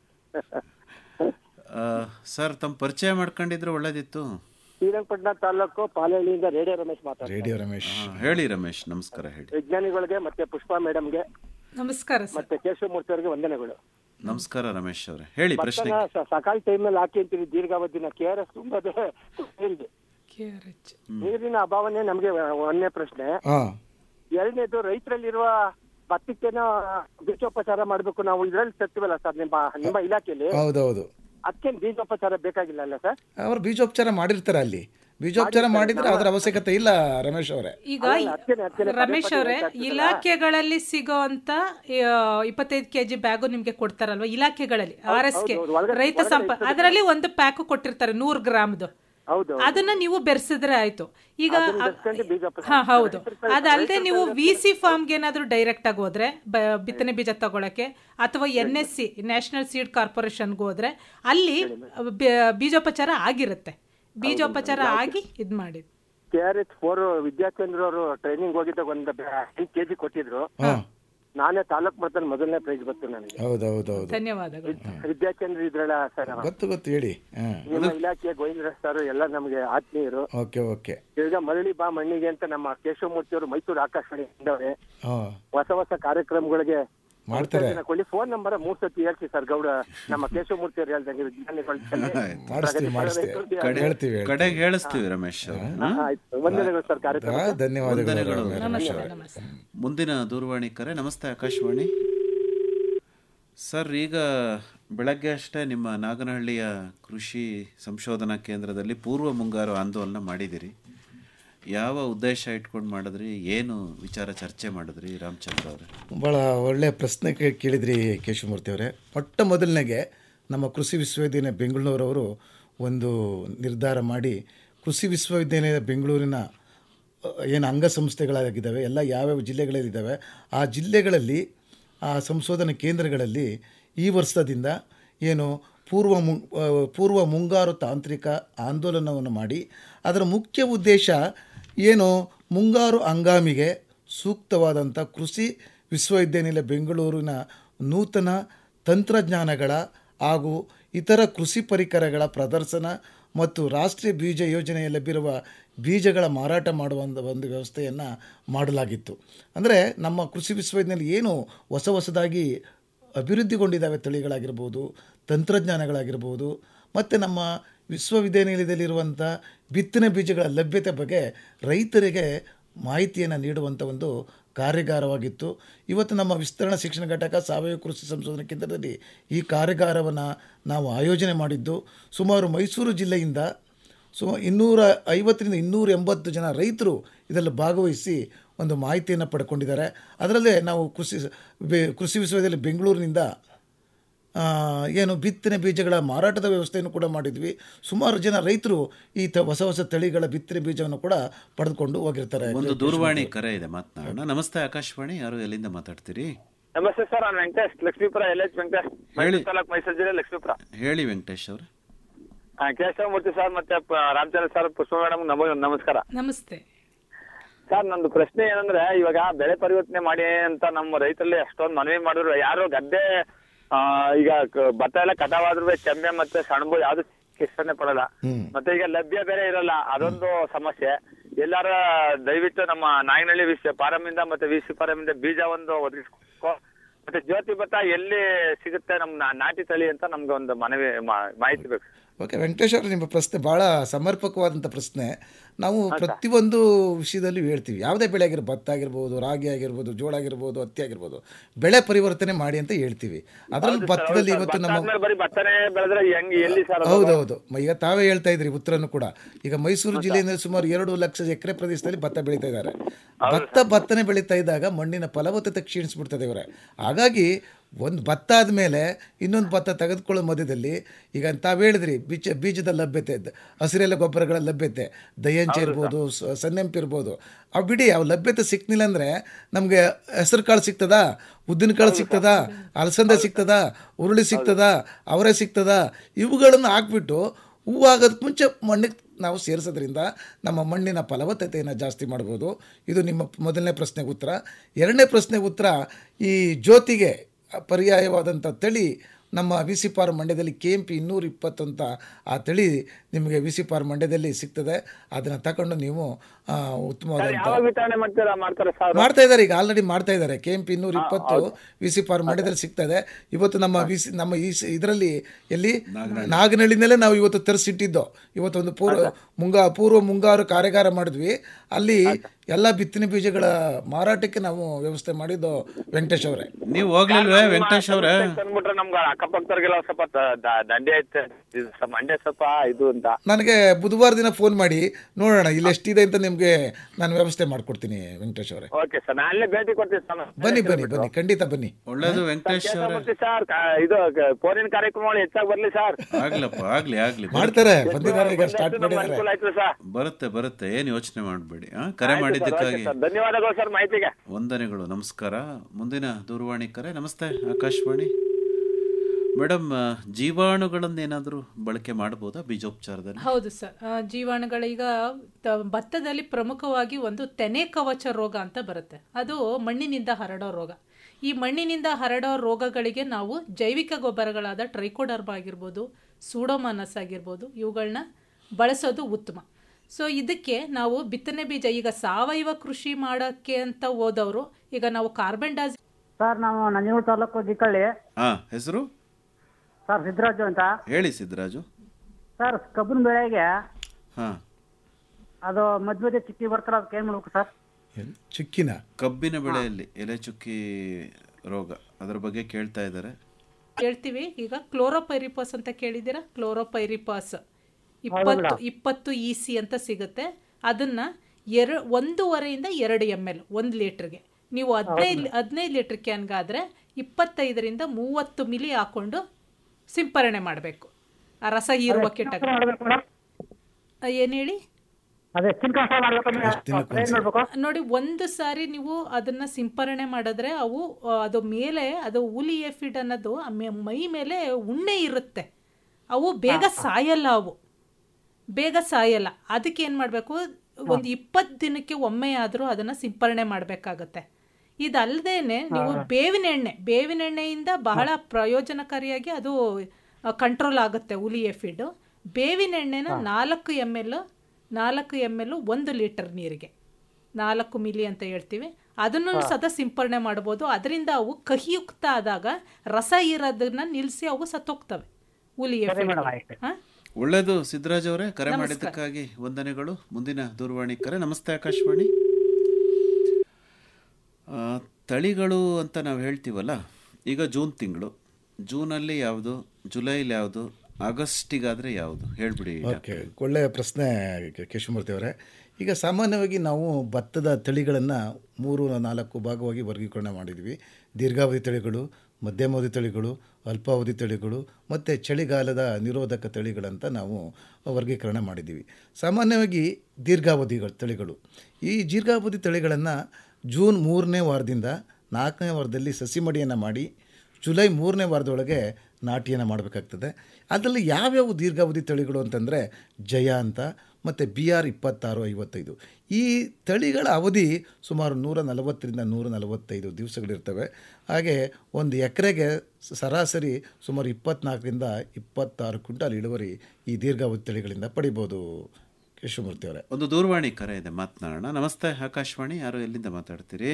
ಆ, ಸರ್ ತಮ್ಮ ಪರಿಚಯ ಮಾಡ್ಕೊಂಡಿದ್ರೆ ಒಳ್ಳೇದಿತ್ತು ಶ್ರೀರಂಗಪಟ್ಟಣ ತಾಲೂಕು ಪಾಲಹಳ್ಳಿಯಿಂದ ರೇಡಿಯೋ ರಮೇಶ್ ಮಾತಾಡ್ತಾರೆ ರೇಡಿಯೋ ರಮೇಶ್ ಆ, ಹೇಳಿ ರಮೇಶ್ ನಮಸ್ಕಾರ ಹೇಳಿ ವಿಜ್ಞಾನಿಗಳಿಗೆ ಮತ್ತೆ ಪುಷ್ಪಾ ಮೇಡಮ್ಗೆ ನಮಸ್ಕಾರ ಸರ್ ಮತ್ತೆ ಕೇಶವಮೂರ್ತಿ ಅವರಿಗೆ ವಂದನೆಗಳು ನಮಸ್ಕಾರ ರಮೇಶ್ ಅವರೇ ಹೇಳಿ ಪ್ರಶ್ನೆ ಭತ್ತನ ಸ- ಸಕಾಲ ಟೈಮಲ್ಲಿ ಹಾಕಿ ಅಂತೀವಿ ದೀರ್ಘಾವಧಿನ ಕೆ ಆರ್ ಎಸ್ ತುಂಬದೆ ಇದೆ. ಕೆ ಆರ್ ಎಚ್ ನೀರಿನ ಅಭಾವನೆ ನಮಗೆ ಒಂದನೇ ಪ್ರಶ್ನೆ ಹಾಂ ಎರಡನೇದು ರೈತರಲ್ಲಿರುವ ಭತ್ತಕ್ಕೇನೋ ಬೀಜೋಪಚಾರ ಮಾಡಬೇಕು ನಾವು ಇದ್ರಲ್ಲಿ ತರ್ತೀವಲ್ಲ ಸರ್ ನಿಮ್ಮ ನಿಮ್ಮ ಇಲಾಖೆಯಲ್ಲಿ ಹೌದೌದು ಅದಕ್ಕೇನು ಬೀಜೋಪಚಾರ ಬೇಕಾಗಿಲ್ಲ ಅಲ್ಲ ಸರ್ ಅವರು ಬೀಜೋಪಚಾರ ಮಾಡಿರ್ತಾರೆ ಅಲ್ಲಿ ಬೀಜೋಪಚಾರ ಮಾಡಿದ್ರೆ ಅದರ ಅವಶ್ಯಕತೆ ಇಲ್ಲ ರಮೇಶ್ ಅವರೇ ಈಗ ರಮೇಶ್ ಅವರೇ ಇಲಾಖೆಗಳಲ್ಲಿ ಸಿಗೋಂತ ಇಪ್ಪತ್ತೈದು ಕೆಜಿ ಬ್ಯಾಗು ನಿಮ್ಗೆ ಕೊಡ್ತಾರಲ್ವಾ ಇಲಾಖೆಗಳಲ್ಲಿ ಆರ್ ಎಸ್ ಕೆ ರೈತ ಸಂಪ ಅದರಲ್ಲಿ ಒಂದು ಪ್ಯಾಕ್ ಕೊಟ್ಟಿರ್ತಾರೆ ನೂರು ಗ್ರಾಮ್ದು ಹೌದು ಅದನ್ನ ನೀವು ಬೆರೆಸಿದ್ರೆ ಆಯ್ತು ಈಗ ಬೆರ್ಸ್ಕೊಂಡು ಬೀಜೋಪಚಾರ ಹಾ ಹೌದು ಅದಲ್ಲದೆ ನೀವು ವಿ ಸಿ ಫಾರ್ಮ್ಗೆ ಏನಾದರೂ ಡೈರೆಕ್ಟ್ ಆಗಿ ಹೋದ್ರೆ ಬ- ಬಿತ್ತನೆ ಬೀಜ ತಗೊಳಕ್ಕೆ ಅಥವಾ N S C national seed ಕಾರ್ಪೊರೇಷನ್ಗೆ ಹೋದ್ರೆ ಅಲ್ಲಿ ಬ- ಬೀಜೋಪಚಾರ ಆಗಿರುತ್ತೆ ಬೀಜೋಪಚಾರ ಆಗಿ ಇದು ಮಾಡಿ K R H four Vidyachandra ಅವರು ಟ್ರೈನಿಂಗ್ ಹೋಗಿದ್ದಾಗ ಒಂದು ಐದು ಕೆಜಿ ಕೊಟ್ಟಿದ್ರು ಹಾ ನಾನೇ ತಾಲೂಕ್ ಮಟ್ಟದಲ್ಲಿ ಮೊದಲನೇ ಪ್ರೈಸ್ ಬಂತು ನನಗೆ ಹೌದು ಹೌದು ಹೌದು ಧನ್ಯವಾದಗಳು ವಿದ್ಯಾಚಂದ್ರ ಇದ್ರಲ್ಲ ಸರ್ ಗೊತ್ತು ಗೊತ್ತು ಹೇಳಿ ಹಾಂ ನಿಮ್ಮ ಇಲಾಖೆ ಗೋವಿಂದ್ರ ಸರ್ ಎಲ್ಲ ನಮಗೆ ಆತ್ಮೀಯರು ಓಕೆ ಓಕೆ ಈಗ ಮರಳಿ ಬಾ ಮಣ್ಣಿಗೆ ಅಂತ ನಮ್ಮ ಕೇಶವಮೂರ್ತಿ ಅವರು ಮೈಸೂರು ಆಕಾಶವಾಣಿ ಬಂದವ್ರೆ ಹಾಂ ಹೊಸ ಹೊಸ ಕಾರ್ಯಕ್ರಮಗಳಿಗೆ ಮಾಡ್ತಾರೆ ಕೊಡಿ ಫೋನ್ ನಂಬರ್ ಮೂರ್ ಸತಿ ಹೇಳ್ತಿ ಸರ್ ಗೌಡ ನಮ್ಮ ಕೇಶವಮೂರ್ತಿ ಅವ್ರು ಹೇಳ್ದಂಗೆ ವಿಜ್ಞಾನಿಗಳು ಮಾಡಿಸ್ತೀವಿ ಮಾಡಿಸ್ತೀವಿ ಕಡೆ- ಹೇಳ್ತೀವಿ ಹೇಳ್ತೀವಿ. ಕಡೆಗೆ ಹೇಳಿಸ್ತೀವಿ ರಮೇಶ್ ಅವರು ಆಯ್ತು ವಂದನೆಗಳು ಸರ್ ಕಾರ್ಯಕ್ರಮ ಹಾ, ಧನ್ಯವಾದಗಳು ವಂದನೆಗಳು ರಮೇಶ್ ನಮಸ್ತೆ ಅವರೇ. ನಮಸ್ತೆ ಮುಂದಿನ ದೂರವಾಣಿ ಕರೆ ನಮಸ್ತೆ ಆಕಾಶವಾಣಿ ಸರ್ ಈಗ ಬೆಳಗ್ಗೆ ಅಷ್ಟೇ ನಿಮ್ಮ ನಾಗನಹಳ್ಳಿಯ ಕೃಷಿ ಸಂಶೋಧನಾ ಕೇಂದ್ರದಲ್ಲಿ ಪೂರ್ವ ಮುಂಗಾರು ಆಂದೋಲನ ಮಾಡಿದಿರಿ ಯಾವ ಉದ್ದೇಶ ಇಟ್ಕೊಂಡು ಮಾಡಿದ್ರಿ ಏನು ವಿಚಾರ ಚರ್ಚೆ ಮಾಡಿದ್ರಿ ರಾಮಚಂದ್ರ ಅವರೇ ಭಾಳ ಒಳ್ಳೆಯ ಪ್ರಶ್ನೆ ಕೇ- ಕೇಳಿದ್ರಿ ಕೇಶವಮೂರ್ತಿ ಅವರೇ ಮೊಟ್ಟ ಮೊದಲನೇಗೆ ನಮ್ಮ ಕೃಷಿ ವಿಶ್ವವಿದ್ಯಾಲಯ ಬೆಂಗಳೂರವರು ಒಂದು ನಿರ್ಧಾರ ಮಾಡಿ ಕೃಷಿ ವಿಶ್ವವಿದ್ಯಾಲಯ ಬೆಂಗಳೂರಿನ ಅ, ಏನು ಅಂಗಸಂಸ್ಥೆಗಳಾಗಿದ್ದಾವೆ ಎಲ್ಲ ಯಾವ್ಯಾವ ಜಿಲ್ಲೆಗಳಲ್ಲಿದ್ದಾವೆ ಆ ಜಿಲ್ಲೆಗಳಲ್ಲಿ ಆ ಸಂಶೋಧನಾ ಕೇಂದ್ರಗಳಲ್ಲಿ ಈ ವರ್ಷದಿಂದ ಏನು ಪೂರ್ವ ಮುಂ ಆ, ಪೂರ್ವ ಮುಂಗಾರು ತಾಂತ್ರಿಕ ಆಂದೋಲನವನ್ನು ಮಾಡಿ ಅದರ ಮುಖ್ಯ ಉದ್ದೇಶ ಏನು ಮುಂಗಾರು ಹಂಗಾಮಿಗೆ ಸೂಕ್ತವಾದಂಥ ಕೃಷಿ ವಿಶ್ವವಿದ್ಯಾನಿಲಯ ಬೆಂಗಳೂರಿನ ನೂತನ ತಂತ್ರಜ್ಞಾನಗಳ ಹಾಗೂ ಇತರ ಕೃಷಿ ಪರಿಕರಗಳ ಪ್ರದರ್ಶನ ಮತ್ತು ರಾಷ್ಟ್ರೀಯ ಬೀಜ ಯೋಜನೆಯಲ್ಲಿ ಲಭ್ಯವಿರುವ ಬೀಜಗಳ ಮಾರಾಟ ಮಾಡುವ ಒಂದು ಒಂದು ವ್ಯವಸ್ಥೆಯನ್ನು ಮಾಡಲಾಗಿತ್ತು ಅಂದರೆ ನಮ್ಮ ಕೃಷಿ ವಿಶ್ವವಿದ್ಯಾನಿಲಯ ಏನು ಹೊಸ ಹೊಸದಾಗಿ ಅಭಿವೃದ್ಧಿಗೊಂಡಿದ್ದಾವೆ ತಳಿಗಳಾಗಿರ್ಬೋದು ತಂತ್ರಜ್ಞಾನಗಳಾಗಿರ್ಬೋದು ಮತ್ತು ನಮ್ಮ ವಿಶ್ವವಿದ್ಯಾನಿಲಯದಲ್ಲಿರುವಂಥ ಬಿತ್ತನೆ ಬೀಜಗಳ ಲಭ್ಯತೆ ಬಗ್ಗೆ ರೈತರಿಗೆ ಮಾಹಿತಿಯನ್ನು ನೀಡುವಂಥ ಒಂದು ಕಾರ್ಯಾಗಾರವಾಗಿತ್ತು ಇವತ್ತು ನಮ್ಮ ವಿಸ್ತರಣಾ ಶಿಕ್ಷಣ ಘಟಕ ಸಾವಯವ ಕೃಷಿ ಸಂಶೋಧನಾ ಕೇಂದ್ರದಲ್ಲಿ ಈ ಕಾರ್ಯಾಗಾರವನ್ನು ನಾವು ಆಯೋಜನೆ ಮಾಡಿದ್ದು ಸುಮಾರು ಮೈಸೂರು ಜಿಲ್ಲೆಯಿಂದ ಸೊ ಇನ್ನೂರ ಐವತ್ತರಿಂದ ಇನ್ನೂರ ಎಂಬತ್ತು ಜನ ರೈತರು ಇದರಲ್ಲಿ ಭಾಗವಹಿಸಿ ಒಂದು ಮಾಹಿತಿಯನ್ನು ಪಡ್ಕೊಂಡಿದ್ದಾರೆ ಅದರಲ್ಲೇ ನಾವು ಕೃಷಿ ಬೆ- ಕೃಷಿ ವಿಶ್ವವಿದ್ಯಾಲಯ ಬೆಂಗಳೂರಿನಿಂದ ಆ, ಏನು ಬಿತ್ತನೆ ಬೀಜಗಳ ಮಾರಾಟದ ವ್ಯವಸ್ಥೆಯನ್ನು ಕೂಡ ಮಾಡಿದ್ವಿ ಸುಮಾರು ಜನ ರೈತರು ಈ ತ ಹೊಸ ಹೊಸ ತಳಿಗಳ ಬಿತ್ತನೆ ಬೀಜವನ್ನು ಕೂಡ ಪಡೆದುಕೊಂಡು ಹೋಗಿರ್ತಾರೆ ಒಂದು ದೂರವಾಣಿ ಕರೆ ಇದೆ ಮಾತನಾಡೋಣ ನಮಸ್ತೆ ಆಕಾಶವಾಣಿ ಯಾರು ಎಲ್ಲಿಂದ ಮಾತಾಡ್ತೀರಿ ನಮಸ್ತೆ ಸರ್ ನಾನು ವೆಂಕಟೇಶ್ ಲಕ್ಷ್ಮೀಪುರ ಎಲ್ ಎಚ್ ವೆಂಕಟೇಶ್ ಮೈಸೂರು ತಾಲೂಕು ಮೈಸೂರು ಜಿಲ್ಲೆ ಲಕ್ಷ್ಮೀಪುರ ಹೇಳಿ ವೆಂಕಟೇಶ್ ಅವ್ರೆ ಆ, ಕೇಶವಮೂರ್ತಿ ಸರ್ ಮತ್ತೆ ಪ- ರಾಮಚಂದ್ರ ಸರ್ ಪುಷ್ಪ ಮೇಡಮ್ ನಮ ನಮಸ್ಕಾರ ನಮಸ್ತೆ ಸರ್ ನಂದು ಪ್ರಶ್ನೆ ಏನಂದ್ರೆ ಇವಾಗ ಬೆಳೆ ಪರಿವರ್ತನೆ ಮಾಡಿ ಅಂತ ನಮ್ಮ ರೈತರಲ್ಲಿ ಅಷ್ಟೊಂದು ಮನವಿ ಮಾಡಿದ್ರು ಯಾರು ಗದ್ದೆ ಆ, ಈಗ ಕ- ಭತ್ತ ಎಲ್ಲ ಕಟಾವಾದ್ರೂ ಚೆಮ್ಮೆ ಮತ್ತೆ ಸಣಬು ಯಾವ್ದು ಇಷ್ಟನೇ ಪಡಲ್ಲ ಹ್ಮ್. ಮತ್ತೆ ಈಗ ಲಭ್ಯ ಬೇರೆ ಇರಲ್ಲ ಅದೊಂದು ಸಮಸ್ಯೆ ಎಲ್ಲಾರ ದಯವಿಟ್ಟು ನಮ್ಮ ನಾಯನಹಳ್ಳಿ ವಿಷಯ ಫಾರಮಿಂದ ಮತ್ತೆ ವಿ ಸಿ ಫಾರಮಿಂದ ಬೀಜ ಒಂದು ಒದಗಿಸ್ಕೊ ಮತ್ತೆ ಜ್ಯೋತಿ ಭತ್ತ ಎಲ್ಲಿ ಸಿಗುತ್ತೆ ನಮ್ ನಾ- ನಾಟಿ ತಳಿ ಅಂತ ನಮ್ಗೆ ಒಂದು ಮನವಿ ಮಾ- ಮಾಹಿತಿ ಬೇಕು ಓಕೆ ವೆಂಕಟೇಶ್ ಅವರು ನಿಮ್ಮ ಪ್ರಶ್ನೆ ಭಾಳ ಸಮರ್ಪಕವಾದಂಥ ಪ್ರಶ್ನೆ ನಾವು ಪ್ರತಿಯೊಂದು ವಿಷಯದಲ್ಲೂ ಹೇಳ್ತೀವಿ ಯಾವುದೇ ಬೆಳೆ ಆಗಿರ್ಬೋದು ಭತ್ತ ಆಗಿರ್ಬೋದು ರಾಗಿ ಆಗಿರ್ಬೋದು ಜೋಳ ಆಗಿರ್ಬೋದು ಹತ್ತಿ ಆಗಿರ್ಬೋದು ಬೆಳೆ ಪರಿವರ್ತನೆ ಮಾಡಿ ಅಂತ ಹೇಳ್ತೀವಿ ಅದರಲ್ಲಿ ಭತ್ತದಲ್ಲಿ ಇವತ್ತು ಭತ್ತ ನಮ್ಮ ಆದ್ಮೇಲೆ ಬರೀ ಭತ್ತನೇ ಬೆಳೆದ್ರೆ ಹೆಂಗ್ ಎಲ್ಲಿ ಸರ್ ಅದು? ಹೌದೌದು ಮ- ಈಗ ತಾವೇ ಹೇಳ್ತಾ ಇದ್ರಿ ಉತ್ತರನು ಕೂಡ ಈಗ ಮೈಸೂರು ಜಿಲ್ಲೆಯಿಂದ ಸುಮಾರು ಎರಡು ಲಕ್ಷ ಎಕರೆ ಪ್ರದೇಶದಲ್ಲಿ ಭತ್ತ ಬೆಳೀತಾ ಇದ್ದಾರೆ ಭತ್ತ ಭತ್ತನೇ ಬೆಳೀತಾ ಇದ್ದಾಗ ಮಣ್ಣಿನ ಫಲವತ್ತತೆ ಕ್ಷೀಣಿಸ್ಬಿಡ್ತದೆ ಇವರೇ ಹಾಗಾಗಿ ಒಂದು ಭತ್ತ ಆದಮೇಲೆ ಇನ್ನೊಂದು ಭತ್ತ ತೆಗೆದುಕೊಳ್ಳೋ ಮಧ್ಯದಲ್ಲಿ ಈಗ ತಾವು ಹೇಳಿದ್ರಿ ಬೀಜ ಬೀಜದ ಲಭ್ಯತೆ ದ- ಹಸಿರೆಲೆ ಗೊಬ್ಬರಗಳ ಲಭ್ಯತೆ ದಯ್ಯಂಚ ಇರ್ಬೋದು ಸ- ಸನ್ನೆಂಪು ಇರ್ಬೋದು ಅವು ಬಿಡಿ ಅವು ಲಭ್ಯತೆ ಸಿಕ್ನಿಲ್ಲ ಅಂದರೆ ನಮಗೆ ಹೆಸರು ಕಾಳು ಸಿಗ್ತದಾ ಉದ್ದಿನ ಕಾಳು ಸಿಗ್ತದಾ ಅಲಸಂದೆ ಸಿಗ್ತದಾ ಉರುಳಿ ಸಿಗ್ತದಾ ಅವರೇ ಸಿಗ್ತದಾ ಇವುಗಳನ್ನು ಹಾಕ್ಬಿಟ್ಟು ಹೂವು ಆಗೋದಕ್ಕೆ ಮುಂಚೆ ಮಣ್ಣಿಗೆ ನಾವು ಸೇರಿಸೋದ್ರಿಂದ ನಮ್ಮ ಮಣ್ಣಿನ ಫಲವತ್ತತೆಯನ್ನು ಜಾಸ್ತಿ ಮಾಡ್ಬೋದು ಇದು ನಿಮ್ಮ ಮೊದಲನೇ ಪ್ರಶ್ನೆಗೆ ಉತ್ತರ ಎರಡನೇ ಪ್ರಶ್ನೆಗೆ ಉತ್ತರ ಈ ಜ್ಯೋತಿಗೆ ಪರ್ಯಾಯವಾದಂಥ ತಳಿ ನಮ್ಮ ವಿ ಸಿ ಪಾರ್ ಮಂಡ್ಯದಲ್ಲಿ ಕೆ ಎಂ ಪಿ ಇನ್ನೂರ ಇಪ್ಪತ್ತು ಅಂತ ಆ ತಳಿ ನಿಮಗೆ ವಿ ಸಿ ಪಾರ್ ಮಂಡ್ಯದಲ್ಲಿ ಸಿಗ್ತದೆ ಅದನ್ನು ತಗೊಂಡು ನೀವು ಆ, ಉತ್ತಮವಾದಂಥ ಯಾವಾಗ ವಿತರಣೆ ಮಾಡ್ತೀರಾ ಮಾಡ್ತಾರೆ ಸರ್ ಮಾಡ್ತಾ ಇದ್ದಾರೆ ಈಗ ಆಲ್ರೆಡಿ ಮಾಡ್ತಾ ಇದ್ದಾರೆ ಕೆ ಎಂ ಪಿ ಇನ್ನೂರ ಇಪ್ಪತ್ತು ವಿ ಸಿ ಪಾರ್ ಮಂಡ್ಯದಲ್ಲಿ ಸಿಗ್ತದೆ ಇವತ್ತು ನಮ್ಮ ವಿ ಸಿ ನಮ್ಮ ಈ ಇದರಲ್ಲಿ ಎಲ್ಲಿ ನಾಗನಹಳ್ಳಿನಲ್ಲೇ ನಾವು ಇವತ್ತು ತರಿಸಿಟ್ಟಿದ್ದು ಇವತ್ತೊಂದು ಪೂರ್ವ ಮುಂಗಾ ಪೂರ್ವ ಮುಂಗಾರು ಕಾರ್ಯಾಗಾರ ಮಾಡಿದ್ವಿ ಅಲ್ಲಿ ಎಲ್ಲ ಬಿತ್ತನೆ ಬೀಜಗಳ ಮಾರಾಟಕ್ಕೆ ನಾವು ವ್ಯವಸ್ಥೆ ಮಾಡಿದ್ದು ವೆಂಕಟೇಶ್ ಅವರೇ ನೀವು ಹೋಗ್ಲಿಲ್ವೇ ವೆಂಕಟೇಶ್ ಅವ್ರೆ ತಂದ್ಬಿಟ್ರೆ ನಮ್ಗೆ ಅಕ್ಕಪಕ್ಕದವ್ರಿಗೆಲ್ಲ ಸ್ವಲ್ಪ ದ- ದ- ದಂಡೆ ಐತೆ ಇದು ಸ- ಮಂಡ್ಯ ಸ್ವಲ್ಪ ಇದು ಅಂತ ನನಗೆ ಬುಧವಾರ ದಿನ ಫೋನ್ ಮಾಡಿ ನೋಡೋಣ ಇಲ್ಲಿ ಎಷ್ಟಿದೆ ಅಂತ ನಿಮಗೆ ನಾನು ವ್ಯವಸ್ಥೆ ಮಾಡಿಕೊಡ್ತೀನಿ ವೆಂಕಟೇಶ್ ಅವರೇ ಓಕೆ ಸರ್ ನಾನು ಅಲ್ಲೇ ಭೇಟಿ ಕೊಡ್ತೀನಿ ಸರ್ ಬನ್ನಿ ಬನ್ನಿ ಬನ್ನಿ ಖಂಡಿತ ಬನ್ನಿ ಒಳ್ಳೇದು ವೆಂಕಟೇಶ್ ಅವರೇ ಕೇಶವಮೂರ್ತಿ ಸರ್ ಕ- ಇದು ಕ- ಫೋನಿನ ಕಾರ್ಯಕ್ರಮಗಳು ಹೆಚ್ಚಾಗಿ ಬರ್ಲಿ ಸರ್ ಆಗ್ಲಪ್ಪ ಆಗ್ಲಿ ಆಗ್ಲಿ ಬರುತ್ತೆ. ಮಾಡ್ತಾರೆ ಬಂದಿದ್ದಾರೆ ಈಗ ಸ್ಟಾರ್ಟ್ ನಮ್ಗೆ ಮಾಡಿದ್ದಾರೆ ಅನುಕೂಲ ಆಯ್ತು ಸರ್ ಬರುತ್ತೆ ಬರುತ್ತೆ ಏನು ಯೋಚನೆ ಮಾಡಬೇಡಿ ಕರೆ ಆಯ್ತು ಸರ್, ಓಕೆ ಮಾಡಿದ್ದಕ್ಕಾಗಿ ಸರ್. ಧನ್ಯವಾದಗಳು ಸರ್ ಮಾಹಿತಿಗೆ ವಂದನೆಗಳು ನಮಸ್ಕಾರ ಮುಂದಿನ ದೂರವಾಣಿ ಕರೆ ನಮಸ್ತೆ ಆಕಾಶವಾಣಿ ಮೇಡಮ್ ಆ, ಜೀವಾಣುಗಳನ್ನೇನಾದರೂ ಬಳಕೆ ಮಾಡ್ಬೋದಾ ಬೀಜೋಪಚಾರದಲ್ಲಿ ಹೌದು ಸರ್ ಆ, ಜೀವಾಣುಗಳೀಗ ತ- ಭತ್ತದಲ್ಲಿ ಪ್ರಮುಖವಾಗಿ ಒಂದು ತೆನೆ ಕವಚ ರೋಗ ಅಂತ ಬರುತ್ತೆ ಅದು ಮಣ್ಣಿನಿಂದ ಹರಡೋ ರೋಗ ಈ ಮಣ್ಣಿನಿಂದ ಹರಡೋ ರೋಗಗಳಿಗೆ ನಾವು ಜೈವಿಕ ಗೊಬ್ಬರಗಳಾದ ಟ್ರೈಕೋಡರ್ಮ ಆಗಿರ್ಬೋದು ಸೂಡೋಮಾನಸ್ ಆಗಿರ್ಬೋದು ಇವುಗಳನ್ನ ಬಳಸೋದು ಉತ್ತಮ ಸೊ ಇದಕ್ಕೆ ನಾವು ಬಿತ್ತನೆ ಬೀಜ ಈಗ ಸಾವಯವ ಕೃಷಿ ಮಾಡೋಕ್ಕೆ ಅಂತ ಹೋದವರು ಈಗ ನಾವು ಕಾರ್ಬನ್ ಡಾಸ್ ಸರ್ ನಾವು ನಂಜನಗೂಡು ತಾಲೂಕು ಜಿಕ್ಕಳ್ಳಿ ಹಾಂ ಹೆಸರು ಸರ್ ಸಿದ್ದರಾಜು ಅಂತ ಹೇಳಿ ಸಿದ್ದರಾಜು ಸರ್ ಕಬ್ಬಿನ ಬೆಳೆಗೆ ಹಾಂ ಅದು ಮಧ್ಯ ಮಧ್ಯೆ ಚಿಕ್ಕಿ ಬರ್ತಾರೆ ಅದಕ್ಕೆ ಏನು ಮಾಡ್ಬೇಕು ಸರ್ ಚಿಕ್ಕಿನ ಕಬ್ಬಿನ ಬೆಳೆಯಲ್ಲಿ ಎಲೆ ಚುಕ್ಕಿ ರೋಗ ಅದರ ಬಗ್ಗೆ ಕೇಳ್ತಾ ಇದ್ದಾರೆ ಹೇಳ್ತೀವಿ ಈಗ ಕ್ಲೋರೋಪೈರಿಪಾಸ್ ಅಂತ ಕೇಳಿದ್ದೀರಾ ಕ್ಲೋರೋಪೈರಿಪಾಸ್ ಇಪ್ಪತ್ತು ಇಪ್ಪತ್ತು ಇ ಸಿ ಅಂತ ಸಿಗುತ್ತೆ ಅದನ್ನ ಎರ ಒಂದೂವರೆಯಿಂದ ಎರಡು ಎಮ್ ಎಲ್ ಒಂದು ಲೀಟ್ರಿಗೆ ನೀವು ಹದಿನೈದು ಹದಿನೈದು ಲೀಟ್ರ್ ಕ್ಯಾನ್ಗಾದ್ರೆ ಇಪ್ಪತ್ತೈದರಿಂದ ಮೂವತ್ತು ಮಿಲಿ ಹಾಕೊಂಡು ಸಿಂಪರಣೆ ಮಾಡಬೇಕು ಆ ರಸ ಹೀರುವ ಕೀಟಗಳು ಮಾಡ್ಬೇಕು ಮೇಡಮ್ ಏನು ಹೇಳಿ ಅದು ಎಷ್ಟಿನ ಕಷ್ಟ ಮಾಡ್ಬೇಕು ಏನು ಮಾಡ್ಬೇಕು ನೋಡಿ ಒಂದು ಸಾರಿ ನೀವು ಅದನ್ನ ಸಿಂಪರಣೆ ಮಾಡಿದ್ರೆ ಅವು ಆ, ಅದು ಮೇಲೆ ಅದು ಹುಲಿ ಎಫಿಡ್ ಅನ್ನೋದು ಆ ಮೇ- ಮೈ ಮೇಲೆ ಉಣ್ಣೆ ಇರುತ್ತೆ ಅವು ಬೇಗ ಸಾಯಲ್ಲ ಅವು ಬೇಗ ಸಾಯಲ್ಲ ಅದಕ್ಕೆ ಏನು ಮಾಡಬೇಕು ಒಂದು ಇಪ್ಪತ್ತು ದಿನಕ್ಕೆ ಒಮ್ಮೆ ಆದರೂ ಅದನ್ನು ಸಿಂಪರಣೆ ಮಾಡಬೇಕಾಗತ್ತೆ ಇದಲ್ಲದೇನೆ ನೀವು ಬೇವಿನ ಎಣ್ಣೆ ಬೇವಿನ ಎಣ್ಣೆಯಿಂದ ಬಹಳ ಪ್ರಯೋಜನಕಾರಿಯಾಗಿ ಅದು ಕಂಟ್ರೋಲ್ ಆಗುತ್ತೆ ಹುಲಿ ಎಫಿಡ್ ಬೇವಿನ ಎಣ್ಣೆನ ನಾಲ್ಕು ಎಮ್ ಎಲ್ ನಾಲ್ಕು ಎಮ್ ಎಲ್ ಒಂದು ಲೀಟರ್ ನೀರಿಗೆ ನಾಲ್ಕು ಮಿಲಿ ಅಂತ ಹೇಳ್ತೀವಿ ಅದನ್ನು ಸದಾ ಸಿಂಪರಣೆ ಮಾಡ್ಬೋದು ಅದರಿಂದ ಅವು ಕಹಿಯುಕ್ತ ಆದಾಗ ರಸ ಇರೋದನ್ನ ನಿಲ್ಲಿಸಿ ಅವು ಸತ್ತೋಗ್ತವೆ ಹುಲಿ ಎಫಿಡ್ ಹಾಂ ಒಳ್ಳೆಯದು ಸಿದ್ದರಾಜ್ ಅವರೇ ಕರೆ ಮಾಡಿದ್ದಕ್ಕಾಗಿ ವಂದನೆಗಳು ಮುಂದಿನ ದೂರವಾಣಿ ಕರೆ ನಮಸ್ತೆ ಆಕಾಶವಾಣಿ ಆ, ತಳಿಗಳು ಅಂತ ನಾವು ಹೇಳ್ತೀವಲ್ಲ ಈಗ ಜೂನ್ ತಿಂಗಳು ಜೂನಲ್ಲಿ ಯಾವುದು ಜುಲೈಲಿ ಯಾವುದು ಆಗಸ್ಟಿಗಾದರೆ ಯಾವುದು ಹೇಳ್ಬಿಡಿ ಓಕೆ ಒಳ್ಳೆಯ ಪ್ರಶ್ನೆ ಕೇಶವಮೂರ್ತಿ ಅವರೇ ಈಗ ಸಾಮಾನ್ಯವಾಗಿ ನಾವು ಭತ್ತದ ತಳಿಗಳನ್ನು ಮೂರು ನಾಲ್ಕು ಭಾಗವಾಗಿ ವರ್ಗೀಕರಣ ಮಾಡಿದ್ವಿ ದೀರ್ಘಾವಧಿ ತಳಿಗಳು ಮಧ್ಯಮಾವಧಿ ತಳಿಗಳು ಅಲ್ಪಾವಧಿ ತಳಿಗಳು ಮತ್ತು ಚಳಿಗಾಲದ ನಿರೋಧಕ ತಳಿಗಳಂತ ನಾವು ವರ್ಗೀಕರಣ ಮಾಡಿದ್ದೀವಿ ಸಾಮಾನ್ಯವಾಗಿ ದೀರ್ಘಾವಧಿಗಳ ತಳಿಗಳು ಈ ದೀರ್ಘಾವಧಿ ತಳಿಗಳನ್ನು ಜೂನ್ ಮೂರನೇ ವಾರದಿಂದ ನಾಲ್ಕನೇ ವಾರದಲ್ಲಿ ಸಸಿ ಮಡಿಯನ್ನು ಮಾಡಿ ಜುಲೈ ಮೂರನೇ ವಾರದೊಳಗೆ ನಾಟಿಯನ್ನು ಮಾಡಬೇಕಾಗ್ತದೆ ಅದರಲ್ಲಿ ಯಾವ್ಯಾವ ದೀರ್ಘಾವಧಿ ತಳಿಗಳು ಅಂತಂದರೆ ಜಯ ಅಂತ ಮತ್ತು ಬಿ ಆರ್ ಇಪ್ಪತ್ತಾರು ಐವತ್ತೈದು ಈ ತಳಿಗಳ ಅವಧಿ ಸುಮಾರು ನೂರ ನಲವತ್ತರಿಂದ ನೂರ ನಲವತ್ತೈದು ದಿವಸಗಳಿರ್ತವೆ ಹಾಗೆ ಒಂದು ಎಕರೆಗೆ ಸರಾಸರಿ ಸುಮಾರು ಇಪ್ಪತ್ನಾಲ್ಕರಿಂದ ಇಪ್ಪತ್ತಾರು ಕ್ವಿಂಟಾಲ್ ಇಳುವರಿ ಈ ದೀರ್ಘಾವಧಿ ತಳಿಗಳಿಂದ ಪಡಿಬೋದು ಕೇಶವಮೂರ್ತಿ ಅವರೇ ಒಂದು ದೂರವಾಣಿ ಕರೆ ಇದೆ ಮಾತನಾಡೋಣ ನಮಸ್ತೆ ಆಕಾಶವಾಣಿ ಯಾರು ಎಲ್ಲಿಂದ ಮಾತಾಡ್ತೀರಿ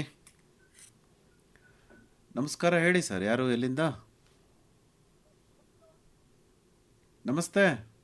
ನಮಸ್ಕಾರ ಹೇಳಿ ಸರ್ ಯಾರು ಎಲ್ಲಿಂದ ನಮಸ್ತೆ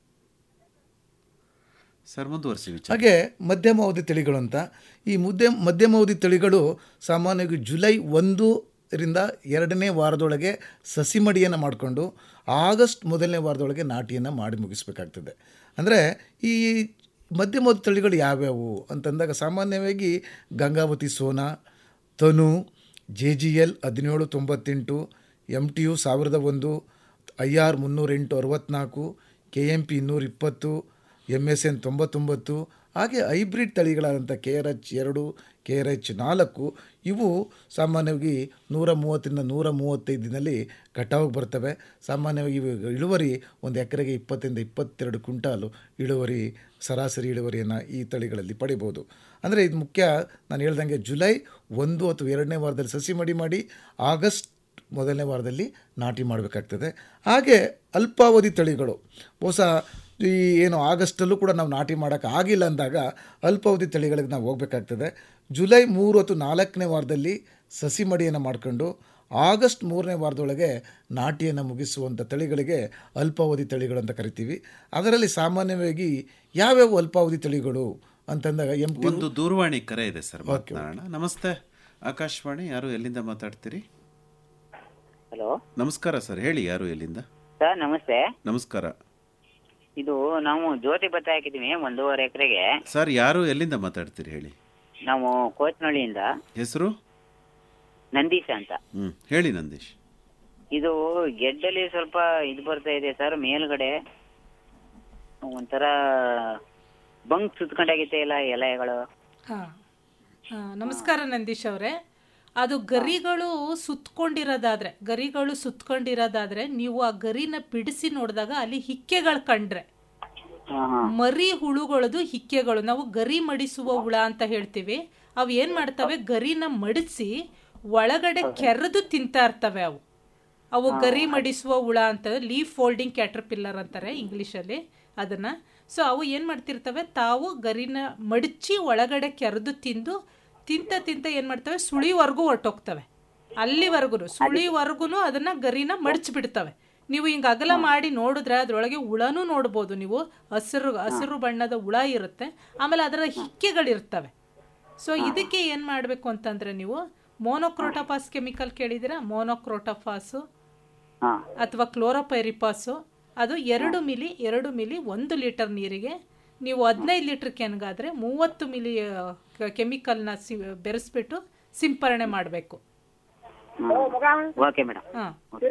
ಸರ್ ಮುಂದುವರಿಸಿ ವಿಚಾರ ಹಾಗೆ ಮಧ್ಯಮಾವಧಿ ತಳಿಗಳು ಅಂತ ಈ ಮುದ್ದೆ ಮಧ್ಯಮಾವಧಿ ತಳಿಗಳು ಸಾಮಾನ್ಯವಾಗಿ ಜುಲೈ ಒಂದು ರಿಂದ ಎರಡನೇ ವಾರದೊಳಗೆ ಸಸಿ ಮಡಿಯನ್ನು ಮಾಡಿಕೊಂಡು ಆಗಸ್ಟ್ ಮೊದಲನೇ ವಾರದೊಳಗೆ ನಾಟಿಯನ್ನು ಮಾಡಿ ಮುಗಿಸ್ಬೇಕಾಗ್ತದೆ ಅಂದರೆ ಈ ಮಧ್ಯಮಾವಧಿ ತಳಿಗಳು ಯಾವ್ಯಾವು ಅಂತಂದಾಗ ಸಾಮಾನ್ಯವಾಗಿ ಗಂಗಾವತಿ ಸೋನಾ ತನು ಜೆ ಜಿ ಎಲ್ ಹದಿನೇಳು ತೊಂಬತ್ತೆಂಟು ಎಮ್ ಟಿ ಯು ಸಾವಿರದ ಒಂದು ಐ ಆರ್ ಮುನ್ನೂರೆಂಟು ಅರವತ್ತ್ನಾಲ್ಕು ಕೆ ಎಮ್ ಪಿ ಇನ್ನೂರ ಇಪ್ಪತ್ತು ಎಮ್ ಎಸ್ ಎನ್ ತೊಂಬತ್ತೊಂಬತ್ತು ಹಾಗೆ ಹೈಬ್ರಿಡ್ ತಳಿಗಳಾದಂಥ ಕೆ ಆರ್ ಎಚ್ ಎರಡು ಕೆ ಆರ್ ಎಚ್ ನಾಲ್ಕು ಇವು ಸಾಮಾನ್ಯವಾಗಿ ನೂರ ಮೂವತ್ತರಿಂದ ನೂರ ಮೂವತ್ತೈದು ದಿನದಲ್ಲಿ ಕಟಾವಿಗೆ ಬರ್ತವೆ ಸಾಮಾನ್ಯವಾಗಿ ಇವು ಇಳುವರಿ ಒಂದು ಎಕರೆಗೆ ಇಪ್ಪತ್ತರಿಂದ ಇಪ್ಪತ್ತೆರಡು ಕ್ವಿಂಟಾಲು ಇಳುವರಿ ಸರಾಸರಿ ಇಳುವರಿಯನ್ನು ಈ ತಳಿಗಳಲ್ಲಿ ಪಡಿಬೋದು ಅಂದರೆ ಇದು ಮುಖ್ಯ ನಾನು ಹೇಳ್ದಂಗೆ ಜುಲೈ ಒಂದು ಅಥವಾ ಎರಡನೇ ವಾರದಲ್ಲಿ ಸಸಿ ಮಡಿ ಮಾಡಿ ಆಗಸ್ಟ್ ಮೊದಲನೇ ವಾರದಲ್ಲಿ ನಾಟಿ ಮಾಡಬೇಕಾಗ್ತದೆ ಹಾಗೆ ಅಲ್ಪಾವಧಿ ತಳಿಗಳು ಹೊಸ ಈ ಏನು ಆಗಸ್ಟಲ್ಲೂ ಕೂಡ ನಾವು ನಾಟಿ ಮಾಡೋಕ್ಕೆ ಆಗಿಲ್ಲ ಅಂದಾಗ ಅಲ್ಪಾವಧಿ ತಳಿಗಳಿಗೆ ನಾವು ಹೋಗಬೇಕಾಗ್ತದೆ ಜುಲೈ ಮೂರು ಅಥವಾ ನಾಲ್ಕನೇ ವಾರದಲ್ಲಿ ಸಸಿ ಮಡಿಯನ್ನು ಮಾಡ್ಕೊಂಡು ಆಗಸ್ಟ್ ಮೂರನೇ ವಾರದೊಳಗೆ ನಾಟಿಯನ್ನು ಮುಗಿಸುವಂಥ ತಳಿಗಳಿಗೆ ಅಲ್ಪಾವಧಿ ತಳಿಗಳು ಅಂತ ಕರಿತೀವಿ ಅದರಲ್ಲಿ ಸಾಮಾನ್ಯವಾಗಿ ಯಾವ್ಯಾವ ಅಲ್ಪಾವಧಿ ತಳಿಗಳು ಅಂತಂದಾಗ ಎಂ ಟಿ ಒಂದು ದೂರವಾಣಿ ಕರೆ ಇದೆ ಸರ್ ಮಾತನಾಡೋಣ ನಮಸ್ತೆ ಆಕಾಶವಾಣಿ ಯಾರು ಎಲ್ಲಿಂದ ಮಾತಾಡ್ತೀರಿ ಹಲೋ ನಮಸ್ಕಾರ ಸರ್ ಹೇಳಿ ಯಾರು ಎಲ್ಲಿಂದ ಸರ್ ನಮಸ್ತೆ ನಮಸ್ಕಾರ ಇದು ನಾವು ಜ್ಯೋತಿ ಭತ್ತ ಹಾಕಿದ್ದೀವಿ ಒಂದೂವರೆ ಎಕರೆಗೆ ಸರ್ ಯಾರು ಎಲ್ಲಿಂದ ಮಾತಾಡ್ತೀರಿ ಹೇಳಿ ನಾವು ಕೋಚನಹಳ್ಳಿಯಿಂದ ಹೆಸರು ನಂದೀಶ ಅಂತ ಹ್ಞೂ ಹೇಳಿ ನಂದೀಶ್ ಇದು ಗೆಡ್ಡಲ್ಲಿ ಸ್ವಲ್ಪ ಇದು ಬರ್ತಾ ಇದೆ ಸರ್ ಮೇಲ್ಗಡೆ ಒಂಥರ ಬಂಕ್ ಸುತ್ಕೊಂಡಾಗೈತೆ ಇಲ್ಲ ಎಲೆಗಳು ಹಾ. ಆ, ನಮಸ್ಕಾರ ನಂದೀಶ್ ಅವರೇ ಅದು ಗರಿಗಳು ಸುತ್ಕೊಂಡಿರೋದಾದ್ರೆ ಗರಿಗಳು ಸುತ್ಕೊಂಡಿರೋದಾದ್ರೆ ನೀವು ಆ ಗರಿನ ಬಿಡಿಸಿ ನೋಡಿದಾಗ ಅಲ್ಲಿ ಹಿಕ್ಕೆಗಳು ಕಂಡ್ರೆ ಮರಿ ಹುಳುಗಳದು ಹಿಕ್ಕೆಗಳು ನಾವು ಗರಿ ಮಡಿಸುವ ಹುಳ ಅಂತ ಹೇಳ್ತೀವಿ ಅವು ಏನ್ ಮಾಡ್ತವೆ ಗರಿನ ಮಡಿಸಿ ಒಳಗಡೆ ಕೆರೆದು ತಿಂತಾ ಇರ್ತವೆ ಅವು ಅವು ಗರಿ ಮಡಿಸುವ ಹುಳ ಅಂತ ಲೀಫ್ ಫೋಲ್ಡಿಂಗ್ ಕ್ಯಾಟರ್ಪಿಲ್ಲರ್ ಅಂತಾರೆ ಇಂಗ್ಲೀಷಲ್ಲಿ ಅದನ್ನ ಸೊ ಅವು ಏನು ಮಾಡ್ತಿರ್ತವೆ ತಾವು ಗರಿನ ಮಡಚಿ ಒಳಗಡೆ ಕೆರೆದು ತಿಂದು ತಿಂತ ತಿಂತ ಏನು ಮಾಡ್ತವೆ ಸುಳಿವರೆಗೂ ಹೊರ್ಟೋಗ್ತವೆ ಅಲ್ಲಿವರೆಗೂ ಸುಳಿವರೆಗೂ ಅದನ್ನ ಗರಿನ ಮಡಚಿಬಿಡ್ತವೆ ನೀವು ಹಿಂಗೆ ಅಗಲ ಮಾಡಿ ನೋಡಿದ್ರೆ ಅದರೊಳಗೆ ಹುಳನೂ ನೋಡ್ಬೋದು ನೀವು ಹಸಿರು ಹಸಿರು ಬಣ್ಣದ ಹುಳ ಇರುತ್ತೆ ಆಮೇಲೆ ಅದರ ಹಿಕ್ಕೆಗಳಿರ್ತವೆ ಸೊ ಇದಕ್ಕೆ ಏನು ಮಾಡಬೇಕು ಅಂತಂದರೆ ನೀವು ಮೋನೋಕ್ರೋಟೋಫಾಸ್ ಕೆಮಿಕಲ್ ಕೇಳಿದ್ದೀರಾ ಮೋನೋಕ್ರೋಟೋಫಾಸು ಅಥವಾ ಕ್ಲೋರೋಪೈರಿಪಾಸು ಅದು ಎರಡು ಮಿಲಿ ಎರಡು ಮಿಲಿ ಒಂದು ಲೀಟರ್ ನೀರಿಗೆ ನೀವು ಹದಿನೈದು ಲೀಟರ್ ಕ್ಯಾನ್ಗಾದರೆ ಮೂವತ್ತು ಮಿಲಿ ಕೆಮಿಕಲ್ನ ಸಿ ಬೆರೆಸ್ಬಿಟ್ಟು ಸಿಂಪರಣೆ ಮಾಡಬೇಕು ಓಕೆ ಮೇಡಮ್ ಹಾಂ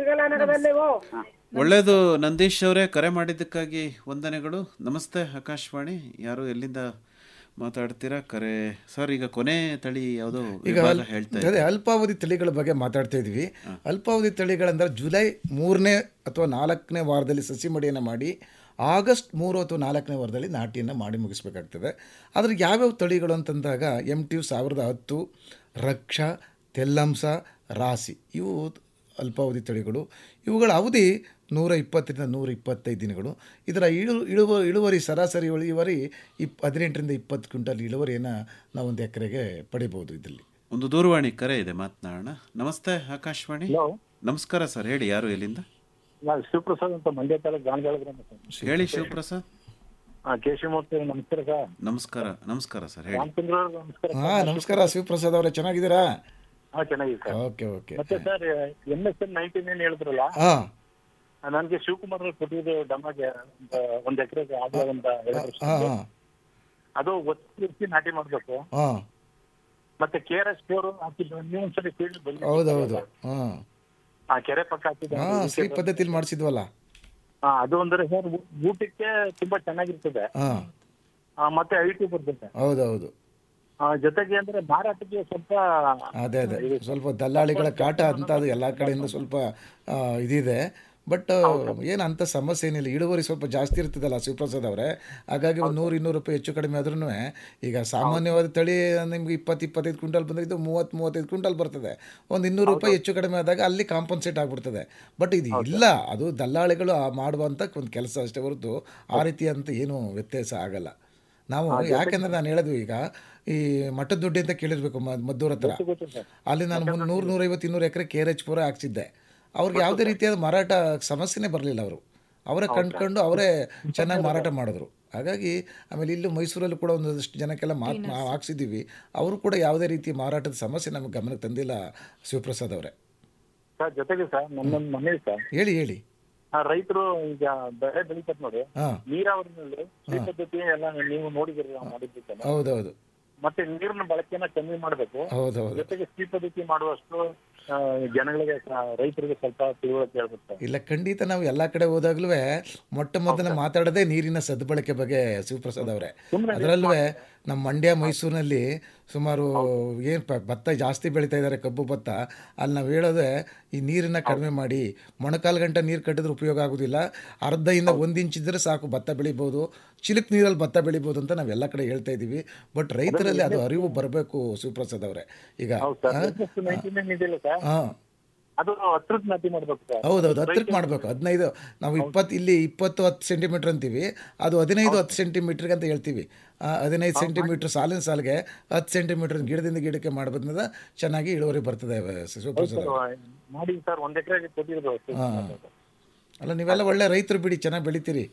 ಒಳ್ಳೆಯದು ನಂದೀಶ್ ಅವರೇ ಕರೆ ಮಾಡಿದ್ದಕ್ಕಾಗಿ ವಂದನೆಗಳು ನಮಸ್ತೆ ಆಕಾಶವಾಣಿ ಯಾರು ಎಲ್ಲಿಂದ ಮಾತಾಡ್ತೀರಾ ಕರೆ ಸರ್ ಈಗ ಕೊನೆ ತಳಿ ಯಾವುದೋ ಈಗ ವಿಭಾಗ ಅಲ್- ಹೇಳ್ತಾ ಅದೇ ಅಲ್ಪಾವಧಿ ತಳಿಗಳ ಬಗ್ಗೆ ಮಾತಾಡ್ತಾ ಇದ್ವಿ ಅಲ್ಪಾವಧಿ ತಳಿಗಳಂದ್ರೆ ಜುಲೈ ಮೂರನೇ ಅಥವಾ ನಾಲ್ಕನೇ ವಾರದಲ್ಲಿ ಸಸಿ ಮಡಿಯನ್ನು ಮಾಡಿ ಆಗಸ್ಟ್ ಮೂರು ಅಥವಾ ನಾಲ್ಕನೇ ವಾರದಲ್ಲಿ ನಾಟಿಯನ್ನು ಮಾಡಿ ಮುಗಿಸ್ಬೇಕಾಗ್ತದೆ ಆದರೆ ಯಾವ್ಯಾವ ತಳಿಗಳು ಅಂತಂದಾಗ ಎಮ್ ಟಿ ಸಾವಿರದ ಹತ್ತು ರಕ್ಷ ತೆಲ್ಲಂಸ ರಾಸಿ ಇವು ಅಲ್ಪಾವಧಿ ತಳಿಗಳು ಇವುಗಳ ಅವಧಿ ನೂರ ಇಪ್ಪತ್ತರಿಂದ ನೂರ ಇಪ್ಪತ್ತೈದು ದಿನಗಳು ಇದರ ಇಳು ಇಳುವ ಇಳುವರಿ ಸರಾಸರಿ ಇಳುವರಿ ಇಪ್ ಹದಿನೆಂಟರಿಂದ ಇಪ್ಪತ್ತು ಕ್ವಿಂಟಲ್ ಇಳುವರಿಯನ್ನು ನಾವು ಒಂದು ಎಕರೆಗೆ ಪಡಿಬೋದು ಇದರಲ್ಲಿ ಒಂದು ದೂರವಾಣಿ ಕರೆ ಇದೆ ಮಾತನಾಡೋಣ ನಮಸ್ತೆ ಆಕಾಶವಾಣಿ ನಮಸ್ಕಾರ ಸರ್ ಹೇಳಿ ಯಾರು ಎಲ್ಲಿಂದ ನಾನು ಶಿವಪ್ರಸಾದ್ ಅಂತ ಮಂಡ್ಯ ತಾಲೂಕು ಗಾಣಗಾಳ ಗ್ರಾಮ ಸರ್. ಹೇಳಿ ಶಿವಪ್ರಸಾದ್ ಹಾ ಕೇಶವಮೂರ್ತಿ ನಮಸ್ಕಾರ ಸರ್ ನಮಸ್ಕಾರ ನಮಸ್ಕಾರ ಸರ್ ಹೇಳಿ ರಾಮಚಂದ್ರ ಅವ್ರಿಗೆ ನಮಸ್ಕಾರ ಹಾಂ ನಮಸ್ಕಾರ ಶಿವಪ್ರಸಾದ್ ಅವರೇ ಚೆನ್ನಾಗಿದ್ದೀರಾ ಹಾ ಚೆನ್ನಾಗಿದೆ ಸರ್ ಓಕೆ ಓಕೆ ಮತ್ತೆ sir N S N nineteen ಏನ್ ಹೇಳಿದ್ರಲ್ಲ ಹಾಂ ನನಗೆ ಶಿವಕುಮಾರ್ ಅವ್ರು ಕೊಟ್ಟಿದ್ದು ಡಮಗೆ ಒಂದು ಒಂದ್ ಎಕರೆಗೆ ಆಗ್ಲೇ ಅಂತ ಹೇಳಿದ್ರು ಹಾಂ ಸರ್. ಹಾಂ ಅದು ಒತ್ತಿ ನಾಟಿ ಮಾಡ್ಬೇಕು ಹಾಂ ಮತ್ತೆ ಕೆ ಆರ್ ಎಸ್ ಸ್ಟೋರ್ ಹಾಕಿದ್ದು ನೀವು ಒಂದ್ಸರಿ ಫೀಲ್ಡ್ ಬಂದು ಹೌದೌದು ಹಾಂ ಆ ಕೆರೆ ಪಕ್ಕ ಹಾಕಿದ್ದು ಹಾಂ ಶ್ರೀ ಪದ್ಧತಿಲಿ ಮಾಡಿಸಿದ್ವಲ್ಲ ಹಾ, ಅದು ಅಂದ್ರೆ ಸರ್ ಊಟಕ್ಕೆ ತುಂಬಾ ಚೆನ್ನಾಗಿರ್ತದೆ ಹಾಂ ಆ, ಮತ್ತೆ ಐಟಿ ಬರ್ತದೆ ಹೌದೌದು ಆ, ಜೊತೆಗೆ ಅಂದ್ರೆ ಮಾರಾಟಕ್ಕೆ ಸ್ವಲ್ಪ ಅದೇ ಅದೇ ಸ್ವಲ್ಪ ದಲ್ಲಾಳಿಗಳ ಕಾಟ ಅಂತ ಅದು ಎಲ್ಲ ಕಡೆಯಿಂದ ಸ್ವಲ್ಪ ಆ, ಇದಿದೆ ಬಟ್ ಏನು ಅಂಥ ಸಮಸ್ಯೆ ಏನಿಲ್ಲ ಇಳುವರಿ ಸ್ವಲ್ಪ ಜಾಸ್ತಿ ಇರ್ತದಲ್ಲ ಶಿವಪ್ರಸಾದ್ ಅವರೇ ಹಾಗಾಗಿ ಒಂದು ನೂರು ಇನ್ನೂರು ರೂಪಾಯಿ ಹೆಚ್ಚು ಕಡಿಮೆ ಆದ್ರೂ ಈಗ ಸಾಮಾನ್ಯವಾದ ತಳಿ ನಿಮ್ಗೆ ಇಪ್ಪತ್ತು ಇಪ್ಪತ್ತೈದು ಕ್ವಿಂಟಲ್ ಬಂದರೆ ಇದು ಮೂವತ್ತು ಮೂವತ್ತೈದು ಕ್ವಿಂಟಲ್ ಬರ್ತದೆ ಒಂದು ಇನ್ನೂರು ರೂಪಾಯಿ ಹೆಚ್ಚು ಕಡಿಮೆ ಆದಾಗ ಅಲ್ಲಿ ಕಾಂಪನ್ಸೇಟ್ ಆಗಿಬಿಡ್ತದೆ ಬಟ್ ಇದು ಇಲ್ಲ ಅದು ದಲ್ಲಾಳಿಗಳು ಆ ಮಾಡುವಂಥ ಒಂದು ಕೆಲಸ ಅಷ್ಟೇ ಹೊರತು ಆ ರೀತಿ ಅಂತ ಏನು ವ್ಯತ್ಯಾಸ ಆಗಲ್ಲ ನಾವು ಯಾಕೆಂದ್ರೆ ನಾನು ಹೇಳಿದ್ವಿ ಈಗ ಈ ಮಠದ ದುಡ್ಡಿ ಅಂತ ಕೇಳಿರ್ಬೇಕು ಮ- ಮದ್ದೂರ್ ಹತ್ರ ಅಲ್ಲಿ ನಾನು ಮುನ್- ನೂರು ನೂರೈವತ್ತು ಇನ್ನೂರು ಎಕರೆ ಕೆ ಆರ್ ಎಚ್ ಪೂರ ಹಾಕ್ಸಿದ್ದೆ ಅವ್ರಿಗೆ ಯಾವುದೇ ರೀತಿಯಾದ ಮಾರಾಟ ಸಮಸ್ಯೆನೇ ಬರಲಿಲ್ಲ ಅವರು ಅವರೇ ಕಂಡ್ಕೊಂಡು ಅವರೇ ಚೆನ್ನಾಗಿ ಮಾರಾಟ ಮಾಡಿದ್ರು ಹಾಗಾಗಿ ಆಮೇಲೆ ಇಲ್ಲೂ ಮೈಸೂರಲ್ಲೂ ಕೂಡ ಒಂದಷ್ಟು ಜನಕ್ಕೆಲ್ಲ ಮಾತು ಹಾಕ್ಸಿದ್ದೀವಿ ಅವರು ಕೂಡ ಯಾವುದೇ ರೀತಿ ಮಾರಾಟದ ಸಮಸ್ಯೆ ನಮಗೆ ಗಮನಕ್ಕೆ ತಂದಿಲ್ಲ ಶಿವಪ್ರಸಾದ್ ಅವರೇ ಸರ್ ಜೊತೆಗೆ ಸರ್ ನನ್ನೊಂದು ಮನೆ ಸರ್ ಹೇಳಿ ಹೇಳಿ ಆ ರೈತರು ಈಗ ಬೆಳೆ ಬೆಳಿತಾರೆ ನೋಡಿ ಹಾಂ ನೀರಾವರಿನಲ್ಲಿ ಈ ಪದ್ಧತಿ ಎಲ್ಲ ನೀವು ನೋಡಿದಿರಿ ನಾವು ಮಾಡಿದ್ದಕ್ಕೆ ಹೌದೌದು ಮತ್ತೆ ನೀರಿನ ಬಳಕೆನ ಕಮ್ಮಿ ಮಾಡಬೇಕು ಹೌದೌದು ಜೊತೆಗೆ ಈ ಪದ್ಧತಿ ಮಾಡುವಷ್ಟು ಆ, ಜನಗಳಿಗೆ ಸ- ರೈತರಿಗೆ ಸ್ವಲ್ಪ ತಿಳುವಳಿಕೆ ಹೇಳ್ಬೇಕು ಸರ್. ಇಲ್ಲ ಖಂಡಿತ ನಾವು ಎಲ್ಲ ಕಡೆ ಹೋದಾಗ್ಲೂ ಮೊಟ್ಟ ಮೊದಲ ಮಾತಾಡೋದೇ ನೀರಿನ ಸದ್ಬಳಕೆ ಬಗ್ಗೆ ಶಿವಪ್ರಸಾದ್ ಅವರೇ ಅದರಲ್ಲೂ ನಮ್ಮ ಮಂಡ್ಯ ಮೈಸೂರಿನಲ್ಲಿ ಸುಮಾರು ಏನು ಭತ್ತ ಜಾಸ್ತಿ ಬೆಳೀತಾ ಇದ್ದಾರೆ ಕಬ್ಬು ಭತ್ತ ಅಲ್ಲಿ ನಾವು ಹೇಳೋದೇ ಈ ನೀರನ್ನ ಕಡಿಮೆ ಮಾಡಿ ಮೊಣಕಾಲು ಗಂಟೆ ನೀರು ಕಟ್ಟಿದ್ರೆ ಉಪಯೋಗ ಆಗೋದಿಲ್ಲ ಅರ್ಧದಿಂದ ಒಂದು ಇಂಚ್ ಇದ್ದರೆ ಸಾಕು ಭತ್ತ ಬೆಳಿಬೋದು ಚಿಲುಕ್ ನೀರಲ್ಲಿ ಭತ್ತ ಬೆಳಿಬೋದು ಅಂತ ನಾವು ಎಲ್ಲ ಕಡೆ ಹೇಳ್ತಾ ಇದ್ದೀವಿ ಬಟ್ ರೈತರಲ್ಲಿ ಅದು ಅರಿವು ಬರಬೇಕು ಶಿವಪ್ರಸಾದ್ ಅವರೇ ಈಗ ಹೌದು ಸರ್ NSS 19 ಇದೆಯಲ್ಲ ಸರ್ ಹಾಂ ಅದು ಹತ್ರದ ನಾಟಿ ಮಾಡ್ಬೇಕು ಸರ್ ಹೌದೌದು ಹತ್ರಕ್ಕೆ ಮಾಡಬೇಕು ಹದಿನೈದು ನಾವು ಇಪ್ಪತ್ತು ಇಲ್ಲಿ ಇಪ್ಪತ್ತು ಹತ್ತು ಸೆಂಟಿಮೀಟ್ರ್ ಅಂತೀವಿ ಅದು ಹದಿನೈದು ಹತ್ತು ಸೆಂಟಿಮೀಟ್ರಿಗೆ ಅಂತ ಹೇಳ್ತೀವಿ ಆ, ಹದಿನೈದು ಸೆಂಟಿಮೀಟ್ರ್ ಸಾಲಿನ ಸಾಲಿಗೆ ಹತ್ತು ಸೆಂಟಿಮೀಟ್ರ್ ಗಿಡದಿಂದ ಗಿಡಕ್ಕೆ ಮಾಡಬದ್ರಿಂದ ಚೆನ್ನಾಗಿ ಇಳುವರಿ ಬರ್ತದೆ ಶಿವಪ್ರಸಾದ್ ಅವ್ರೆ. ಮಾಡಿ ಸರ್ ಒಂದ್ ಎಕರೆಗೆ ಕೊಟ್ಟಿರೋದು ಹಾಂ ಅಲ್ಲ ನೀವೆಲ್ಲ ಒಳ್ಳೆ ರೈತರು ಬಿಡಿ ಚೆನ್ನಾಗಿ ಬೆಳಿತೀರಿ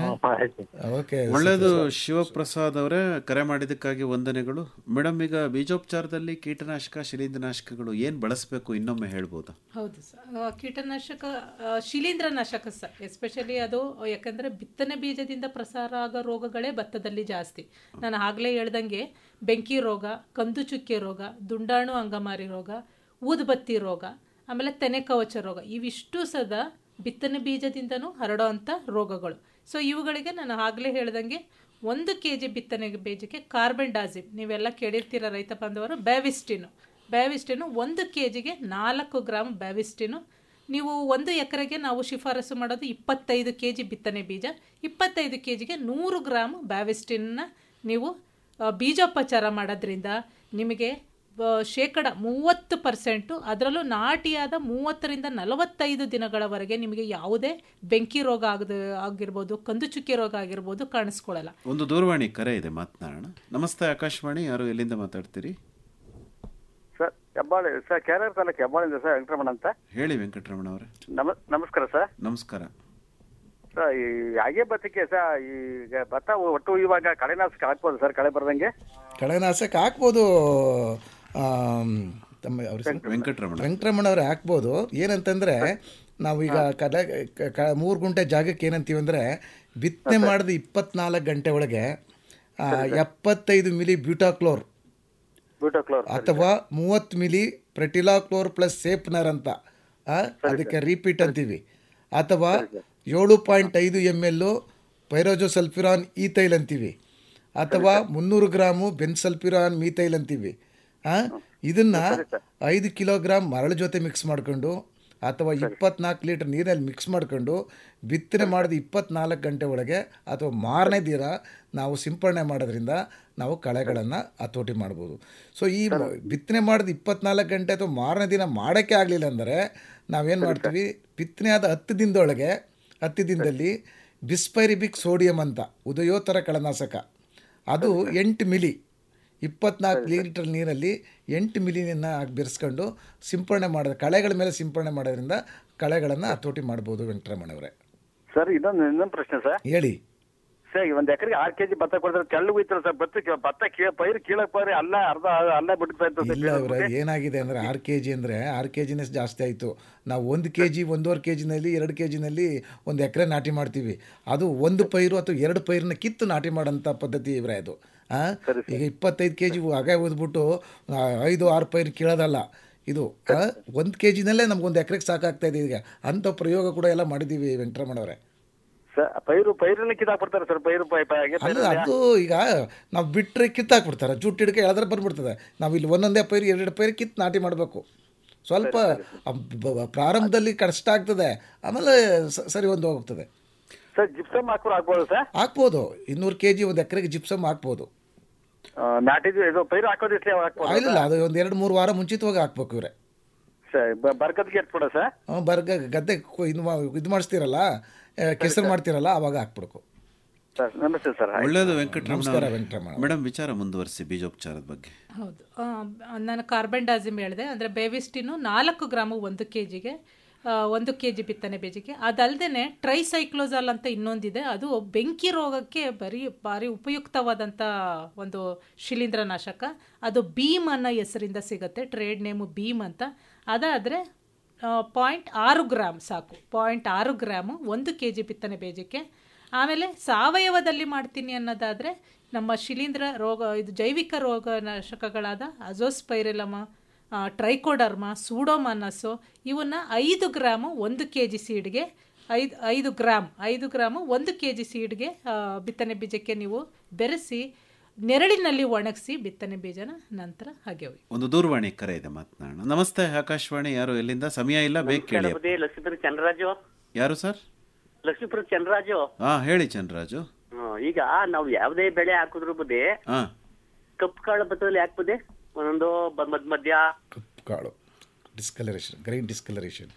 ಓಕೆ ಒಳ್ಳೆಯದು ಶಿವಪ್ರಸಾದ್ ಅವರೇ ಕರೆ ಮಾಡಿದ್ದಕ್ಕಾಗಿ ವಂದನೆಗಳು ಮೇಡಮ್ ಈಗ ಬೀಜೋಪಚಾರದಲ್ಲಿ ಕೀಟನಾಶಕ ಶಿಲೀಂಧ್ರನಾಶಕಗಳು ಏನು ಬಳಸಬೇಕು ಇನ್ನೊಮ್ಮೆ ಹೇಳ್ಬೋದಾ ಹೌದು ಸರ್ ಆ, ಕೀಟನಾಶಕ ಆ, ಶಿಲೀಂಧ್ರನಾಶಕ ಸರ್ ಎಸ್ಪೆಷಲಿ ಅದು ಯಾಕಂದರೆ ಬಿತ್ತನೆ ಬೀಜದಿಂದ ಪ್ರಸಾರ ಆಗೋ ರೋಗಗಳೇ ಭತ್ತದಲ್ಲಿ ಜಾಸ್ತಿ ನಾನು ಆಗಲೇ ಹೇಳ್ದಂಗೆ ಬೆಂಕಿ ರೋಗ ಕಂದು ಚುಕ್ಕೆ ರೋಗ ದುಂಡಾಣು ಅಂಗಮಾರಿ ರೋಗ ಊದುಬತ್ತಿ ರೋಗ ಆಮೇಲೆ ತೆನೆ ಕವಚ ರೋಗ ಇವಿಷ್ಟು ಸದಾ ಬಿತ್ತನೆ ಬೀಜದಿಂದನೂ ಹರಡೋ ಅಂಥ ರೋಗಗಳು ಸೊ ಇವುಗಳಿಗೆ ನಾನು ಆಗಲೇ ಹೇಳ್ದಂಗೆ ಒಂದು ಕೆ ಜಿ ಬಿತ್ತನೆ ಬೀಜಕ್ಕೆ ಕಾರ್ಬನ್ ಡಾಸಿಮ್ ನೀವೆಲ್ಲ ಕೇಳಿರ್ತೀರ ರೈತ ಬಾಂಧವರು ಬ್ಯಾವಿಸ್ಟಿನ್ ಬ್ಯಾವಿಸ್ಟಿನು ಒಂದು ಕೆ ಜಿಗೆ ನಾಲ್ಕು ಗ್ರಾಮ್ ಬ್ಯಾವಿಸ್ಟಿನು ನೀವು ಒಂದು ಎಕರೆಗೆ ನಾವು ಶಿಫಾರಸು ಮಾಡೋದು ಇಪ್ಪತ್ತೈದು ಕೆ ಜಿ ಬಿತ್ತನೆ ಬೀಜ ಇಪ್ಪತ್ತೈದು ಕೆ ಜಿಗೆ ನೂರು ಗ್ರಾಮ್ ಬ್ಯಾವಿಸ್ಟಿನ್ನ ನೀವು ಆ, ಬೀಜೋಪಚಾರ ಮಾಡೋದ್ರಿಂದ ನಿಮಗೆ ಆ, ಶೇಕಡ ಮೂವತ್ತು ಪರ್ಸೆಂಟು ಅದರಲ್ಲೂ ನಾಟಿಯಾದ ಮೂವತ್ತರಿಂದ ನಲವತ್ತೈದು ದಿನಗಳವರೆಗೆ ನಿಮಗೆ ಯಾವುದೇ ಬೆಂಕಿ ರೋಗ ಆಗದ ಆಗಿರ್ಬೋದು ಕಂದು ಚುಕ್ಕೆ ರೋಗ ಆಗಿರ್ಬೋದು ಕಾಣಿಸ್ಕೊಳ್ಳಲ್ಲ ಒಂದು ದೂರವಾಣಿ ಕರೆ ಇದೆ ಮಾತನಾಡೋಣ ನಮಸ್ತೆ ಆಕಾಶವಾಣಿ ಯಾರು ಎಲ್ಲಿಂದ ಮಾತಾಡ್ತೀರಿ sir Hebbale sir K R ತಾಲೂಕು ಹೆಬ್ಬಾಳಿಂದ ಸರ್ ವೆಂಕಟರಮಣ ಅಂತ ಹೇಳಿ ವೆಂಕಟರಮಣ ಅವರೇ ನಮ ನಮಸ್ಕಾರ ಸರ್ ನಮಸ್ಕಾರ ಸರ್ ಈ ಹಾಗೆ ಭತ್ತಕ್ಕೆ ಸರ್ ಈಗ ಭತ್ತ ಒಟ್ಟು ಇವಾಗ ಕಳೆನಾಶಕ ಹಾಕ್ಬೋದು ಸರ್ ಕಳೆ ಬರ್ದಂಗೆ ಕಳೆನಾಶಕ ಹಾಕ್ಬೋದು ಆಮ್, ತಮ್ಮ ಅವ್ರ ಹೆಸರು? ವೆಂಕಟರಮಣ ವೆಂಕಟರಮಣ ಅವ್ರೆ ಹಾಕ್ಬೋದು ಏನಂತಂದ್ರೆ ನಾವೀಗ ಕಲೆ ಕ- ಕ- ಮೂರು ಗುಂಟೆ ಜಾಗಕ್ಕೆ ಏನಂತೀವಿ ಅಂದರೆ ಬಿತ್ತನೆ ಮಾಡಿದ ಇಪ್ಪತ್ನಾಲ್ಕು ಗಂಟೆ ಒಳಗೆ ಆ, ಎಪ್ಪತ್ತೈದು ಮಿಲಿ ಬ್ಯೂಟಾಕ್ಲೋರ್ ಬ್ಯೂಟೋಕ್ಲೋರ್ ಅಥವಾ ಮೂವತ್ತು ಮಿಲಿ ಪ್ರೆಟಿಲಾಕ್ಲೋರ್ ಪ್ಲಸ್ ಸೇಫ್ನರ್ ಅಂತ ಆ, ಅದಕ್ಕೆ ರಿಪೀಟ್ ಅಂತೀವಿ ಅಥವಾ ಏಳು ಪಾಯಿಂಟ್ ಐದು ಎಮ್ ಎಲ್ಲು ಪೈರೋಜೋಸಲ್ಫಿರಾನ್ ಈತೈಲ್ ಅಂತೀವಿ ಅಥವಾ ಮುನ್ನೂರು ಗ್ರಾಮು ಬೆನ್ಸಲ್ಫಿರಾನ್ ಮೀತೈಲ್ ಅಂತೀವಿ ಆ, ಇದನ್ನ ಐದು ಕಿಲೋಗ್ರಾಮ್ ಮರಳು ಜೊತೆ ಮಿಕ್ಸ್ ಮಾಡ್ಕೊಂಡು ಅಥವಾ ಇಪ್ಪತ್ನಾಲ್ಕು ಲೀಟರ್ ನೀರಲ್ಲಿ ಮಿಕ್ಸ್ ಮಾಡ್ಕೊಂಡು ಬಿತ್ತನೆ ಮಾಡಿದ ಇಪ್ಪತ್ನಾಲ್ಕು ಗಂಟೆ ಒಳಗೆ ಅಥವಾ ಮಾರನೇ ದಿನ ನಾವು ಸಿಂಪಡಣೆ ಮಾಡೋದ್ರಿಂದ ನಾವು ಕಳೆಗಳನ್ನು ಹತೋಟಿ ಮಾಡ್ಬೋದು ಸೊ ಈ ಮ- ಬಿತ್ತನೆ ಮಾಡಿದ ಇಪ್ಪತ್ನಾಲ್ಕು ಗಂಟೆ ಅಥವಾ ಮಾರನೇ ದಿನ ಮಾಡೋಕ್ಕೆ ಆಗಲಿಲ್ಲ ಅಂದರೆ ನಾವೇನು ಮಾಡ್ತೀವಿ ಬಿತ್ತನೆ ಆದ ಹತ್ತು ದಿನದೊಳಗೆ ಹತ್ತು ದಿನದಲ್ಲಿ ಬಿಸ್ಪೈರಿಬಿಕ್ ಸೋಡಿಯಂ ಅಂತ ಉದಯೋತ್ತರ ಕಳನಾಶಕ ಅದು ಎಂಟು ಮಿಲಿ ಇಪ್ಪತ್ನಾಲ್ಕು ಲೀಟರ್ ನೀರಲ್ಲಿ ಎಂಟು ಮಿಲಿನ ಹಾಕಿ ಬೆರೆಸ್ಕೊಂಡು ಸಿಂಪಡಣೆ ಮಾಡೋದು ಕಳೆಗಳ ಮೇಲೆ ಸಿಂಪಡಣೆ ಮಾಡೋದ್ರಿಂದ ಕಳೆಗಳನ್ನು ಹತೋಟಿ ಮಾಡ್ಬೋದು ವೆಂಕಟರಮಣವರೇ ಸರ್ ಇನ್ನೊಂದು ಇನ್ನೊಂದು ಪ್ರಶ್ನೆ ಸರ್ ಹೇಳಿ ಸರ್ ಒಂದ್ ಎಕರೆಗೆ ಆರು ಕೆಜಿ ಭತ್ತ ಕೊಡ್ತಾರೆ ತೆಳ್ಳು ಹೋಯ್ತಾರೆ ಸರ್ ಭತ್ತ ಭತ್ತ ಕೀಳ ಪೈರು ಕೀಳಕ್ ಪೈರು ಅಲ್ಲ ಅರ್ಧ ಅಲ್ಲ ಬಿಡ್ತಾ ಇರ್ತದೆ ಇಲ್ಲ ಇವರ ಏನಾಗಿದೆ ಅಂದರೆ ಆರು ಕೆ ಜಿ ಅಂದರೆ ಆರು ಕೆ ಜಿನೇ ಜಾಸ್ತಿ ಆಯಿತು ನಾವು ಒಂದು ಕೆ ಜಿ ಒಂದೂವರೆ ಕೆ ಜಿನಲ್ಲಿ ಎರಡು ಕೆ ಜಿನಲ್ಲಿ ಒಂದು ಎಕರೆ ನಾಟಿ ಮಾಡ್ತೀವಿ ಅದು ಒಂದು ಪೈರು ಅಥವಾ ಎರಡು ಪೈರನ್ನ ಕಿತ್ತು ನಾಟಿ ಮಾಡೋಂಥ ಪದ್ಧತಿ ಇವರೇ ಅದು ಆ? ಈಗ ಇಪ್ಪತ್ತೈದು ಕೆ ಜಿ ಹಾಗೆ ಓದ್ಬಿಟ್ಟು ಆ, ಐದು ಆರು ಪೈರು ಕೀಳೋದಲ್ಲ ಇದು ಒಂದು ಕೆ ಜಿನಲ್ಲೇ ನಮ್ಗೊಂದು ಎಕರೆಗೆ ಸಾಕಾಗ್ತಾ ಇದೆ ಈಗ ಅಂಥ ಪ್ರಯೋಗ ಕೂಡ ಎಲ್ಲ ಮಾಡಿದ್ದೀವಿ ವೆಂಕಟರಮಣವರೇ ಸರ್ ಪೈರು ಪೈರನ್ನ ಕಿತ್ತಾಕ್ಬಿಡ್ತಾರೆ ಸರ್ ಪೈರು ಪೈ ಪೈ- ಹಾಗೆ ಅಲ್ಲ ಪೈರು ಅದು ಈಗ ನಾವು ಬಿಟ್ಟರೆ ಕಿತ್ತಾಕ್ಬಿಡ್ತಾರೆ ಜುಟ್ಟು ಹಿಡ್ಕೆ ಎಳೆದ್ರೆ ಬಂದ್ಬಿಡ್ತದೆ ನಾವು ಇಲ್ಲಿ ಒಂದೊಂದೇ ಪೈರು ಎರಡೆರಡು ಪೈರು ಕಿತ್ತು ನಾಟಿ ಮಾಡಬೇಕು ಸ್ವಲ್ಪ ಆ ಬ- ಬ- ಪ್ರಾರಂಭದಲ್ಲಿ ಕಷ್ಟ ಆಗ್ತದೆ ಆಮೇಲೆ ಸ- ಸರಿ ಒಂದು ಹೋಗ್ತದೆ ಸರ್ ಜಿಪ್ಸಮ್ ಹಾಕೋರು ಹಾಕ್ಬೋದು ಸರ್ ಹಾಕ್ಬೋದು ಇನ್ನೂರು ಕೆ ಜಿ ಒಂದು ಎಕರೆಗೆ ಜಿಪ್ಸಮ್ ಹಾಕ್ಬೋದು ಆ, ನಾಟಿದ್ವಿ ಇದು ಪೈರು ಹಾಕೋದಿಷ್ಟೇ ಹಾಕ್ಬೋದು ಇಲ್ಲ ಅದು ಒಂದು ಎರಡು ಮೂರು ವಾರ ಮುಂಚಿತವಾಗಿ ಹಾಕ್ಬೇಕು ಇವರೇ ಸರ್ ಬರ್ಗದ್ಗೆ ಎತ್ಬಿಡ ಸರ್ ಬರ್ಗ ಗದ್ದೆ ಕು- ಇದು ಮಾ ಇದು ಮಾಡಿಸ್ತೀರಲ್ಲ ಆ, ಕೆಸರು ಮಾಡ್ತೀರಲ್ಲ ಆವಾಗ ಹಾಕ್ಬಿಡ್ಬೇಕು ಸರ್ ನಮಸ್ತೆ ಸರ್ ಒಳ್ಳೆಯದು ವೆಂಕಟರಮಣ ನಮಸ್ಕಾರ ಅವರೇ. ವೆಂಕಟರಮಣ ಮೇಡಮ್ ವಿಚಾರ ಮುಂದುವರಿಸಿ ಬೀಜೋಪಚಾರದ ಬಗ್ಗೆ ಹೌದು ಆ, ನಾನು ಕಾರ್ಬನ್ ಡಾಸಿಮ್ ಹೇಳಿದೆ ಅಂದರೆ ಬೇವಿಸ್ಟಿನು ನಾಲ್ಕು ಗ್ರಾಮು ಒಂದು ಕೆ ಜಿಗೆ ಒಂದು ಕೆ ಜಿ ಬಿತ್ತನೆ ಬೀಜಕ್ಕೆ ಅದಲ್ಲದೆ ಟ್ರೈಸೈಕ್ಲೋಜಾಲ್ ಅಂತ ಇನ್ನೊಂದಿದೆ ಅದು ಬೆಂಕಿ ರೋಗಕ್ಕೆ ಬರೀ ಭಾರಿ ಉಪಯುಕ್ತವಾದಂಥ ಒಂದು ಶಿಲೀಂಧ್ರನಾಶಕ ಅದು ಭೀಮ್ ಅನ್ನೋ ಹೆಸರಿಂದ ಸಿಗುತ್ತೆ ಟ್ರೇಡ್ ನೇಮು ಭೀಮ್ ಅಂತ ಅದಾದರೆ ಪಾಯಿಂಟ್ ಆರು ಗ್ರಾಮ್ ಸಾಕು ಪಾಯಿಂಟ್ ಆರು ಗ್ರಾಮು ಒಂದು ಕೆ ಜಿ ಬಿತ್ತನೆ ಬೀಜಕ್ಕೆ ಆಮೇಲೆ ಸಾವಯವದಲ್ಲಿ ಮಾಡ್ತೀನಿ ಅನ್ನೋದಾದರೆ ನಮ್ಮ ಶಿಲೀಂಧ್ರ ರೋಗ ಇದು ಜೈವಿಕ ರೋಗನಾಶಕಗಳಾದ ಅಜೋಸ್ಪೈರೆಲಮ ಟ್ರೈಕೋಡರ್ಮ ಸೂಡೋಮಾನಸ್ಸು ಇವನ್ನ ಐದು ಗ್ರಾಮು ಒಂದು ಕೆ ಜಿ ಸೀಡ್ಗೆ ಐದು ಐದು ಗ್ರಾಮ್ ಐದು ಗ್ರಾಮು ಒಂದು ಕೆ ಜಿ ಸೀಡ್ಗೆ ಆ, ಬಿತ್ತನೆ ಬೀಜಕ್ಕೆ ನೀವು ಬೆರೆಸಿ ನೆರಳಿನಲ್ಲಿ ಒಣಗಿಸಿ ಬಿತ್ತನೆ ಬೀಜನ ನಂತರ ಹಾಗೆ ಒಯ್ಯಿ. ಒಂದು ದೂರವಾಣಿ ಕರೆ ಇದೆ ಮಾತನಾಡೋಣ ನಮಸ್ತೆ ಆಕಾಶವಾಣಿ ಯಾರು ಎಲ್ಲಿಂದ ಸಮಯ ಇಲ್ಲ ಬೇಗ ಕೇಳಿ ಬುದ್ಧಿ ಲಕ್ಷ್ಮೀಪುರ ಚಂದ್ರರಾಜು ಯಾರು ಸರ್ ಲಕ್ಷ್ಮೀಪುರ ಚಂದ್ರರಾಜು ಹಾ ಹೇಳಿ ಚಂದ್ರರಾಜು ಹ್ಮ್, ಈಗ ನಾವು ಯಾವುದೇ ಬೆಳೆ ಹಾಕಿದ್ರು ಬುದ್ಧಿ ಹಾ ಕಪ್ಪು ಕಾಳು ಭತ್ತದಲ್ಲಿ ಹಾಕ್ಬೋದೆ ಒಂದೊಂದು ಬ- ಮಧ್ಯ ಮಧ್ಯ ಕಾಳು ಡಿಸ್ಕಲರೇಷನ್ ಗ್ರೈನ್ ಡಿಸ್ಕಲರೇಷನ್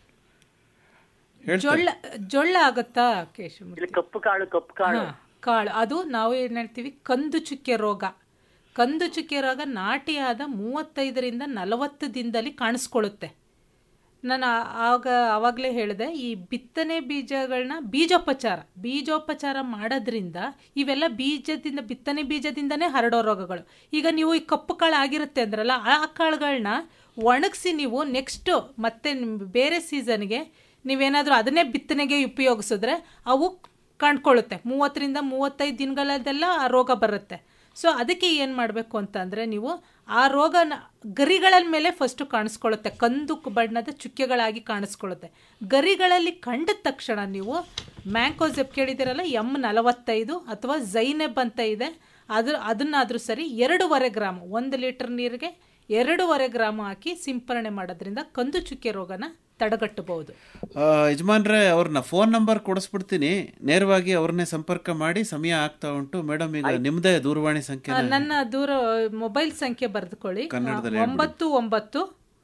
ಜೊಳ್ಳ ಜೊಳ್ಳ ಆಗುತ್ತಾ ಕೇಶವ ಇಲ್ಲಿ ಕಪ್ಪು ಕಾಳು ಕಪ್ಪು ಕಾಳು ಹಾ, ಕಾಳು ಅದು ನಾವು ಏನು ಹೇಳ್ತೀವಿ ಕಂದು ಚುಕ್ಕೆ ರೋಗ ಕಂದು ಚುಕ್ಕೆ ರೋಗ ನಾಟಿಯಾದ ಮೂವತ್ತೈದರಿಂದ ನಲವತ್ತು ದಿನದಲ್ಲಿ ಕಾಣಿಸ್ಕೊಳ್ಳುತ್ತೆ ನಾನು ಆ- ಆಗ ಆವಾಗಲೇ ಹೇಳಿದೆ ಈ ಬಿತ್ತನೆ ಬೀಜಗಳನ್ನ ಬೀಜೋಪಚಾರ ಬೀಜೋಪಚಾರ ಮಾಡೋದ್ರಿಂದ ಇವೆಲ್ಲ ಬೀಜದಿಂದ ಬಿತ್ತನೆ ಬೀಜದಿಂದನೇ ಹರಡೋ ರೋಗಗಳು ಈಗ ನೀವು ಈ ಕಪ್ಪು ಕಾಳು ಆಗಿರುತ್ತೆ ಅಂದ್ರಲ್ಲ ಆ ಕಾಳುಗಳನ್ನ ಒಣಗಿಸಿ ನೀವು ನೆಕ್ಸ್ಟು ಮತ್ತೆ ನಿಮ್ ಬೇರೆ ಸೀಸನ್ಗೆ ನೀವೇನಾದರೂ ಅದನ್ನೇ ಬಿತ್ತನೆಗೆ ಉಪಯೋಗಿಸಿದ್ರೆ ಅವು ಕಂಡ್ಕೊಳ್ಳುತ್ತೆ ಮೂವತ್ತರಿಂದ ಮೂವತ್ತೈದು ದಿನಗಳದೆಲ್ಲ ಆ ರೋಗ ಬರುತ್ತೆ ಸೊ ಅದಕ್ಕೆ ಏನು ಮಾಡಬೇಕು ಅಂತಂದರೆ ನೀವು ಆ ರೋಗನ ಗರಿಗಳ ಮೇಲೆ ಫಸ್ಟು ಕಾಣಿಸ್ಕೊಳ್ಳುತ್ತೆ ಕಂದು ಬಣ್ಣದ ಚುಕ್ಕೆಗಳಾಗಿ ಕಾಣಿಸ್ಕೊಳ್ಳುತ್ತೆ ಗರಿಗಳಲ್ಲಿ ಕಂಡ ತಕ್ಷಣ ನೀವು ಮ್ಯಾಂಕೋಸೆಪ್ ಕೇಳಿದಿರಲ್ಲ ಎಮ್ ನಲವತ್ತೈದು ಅಥವಾ ಝೈನೆಬ್ ಅಂತ ಇದೆ ಅದು ಅದನ್ನಾದರೂ ಸರಿ ಎರಡೂವರೆ ಗ್ರಾಮ್ ಒಂದು ಲೀಟರ್ ನೀರಿಗೆ ಎರಡೂವರೆ ಗ್ರಾಮ್ ಹಾಕಿ ಸಿಂಪರಣೆ ಮಾಡೋದ್ರಿಂದ ಕಂದು ಚುಕ್ಕೆ ರೋಗನ ತಡೆಗಟ್ಟಬಹುದು ಆ, ಯಜಮಾನ್ರೆ ಅವ್ರನ್ನ ಫೋನ್ ನಂಬರ್ ಕೊಡಿಸ್ಬಿಡ್ತೀನಿ ನೇರವಾಗಿ ಅವ್ರನ್ನೇ ಸಂಪರ್ಕ ಮಾಡಿ ಸಮಯ ಆಗ್ತಾ ಉಂಟು ಮೇಡಮ್ ಈಗ ನಿಮ್ದೇ ದೂರವಾಣಿ ಸಂಖ್ಯೆ ಆ, ನನ್ನ ದೂರ ಮೊಬೈಲ್ ಸಂಖ್ಯೆ ಬರೆದುಕೊಳ್ಳಿ ಕನ್ನಡದಲ್ಲಿ ಆ, ಒಂಬತ್ತು ಒಂಬತ್ತು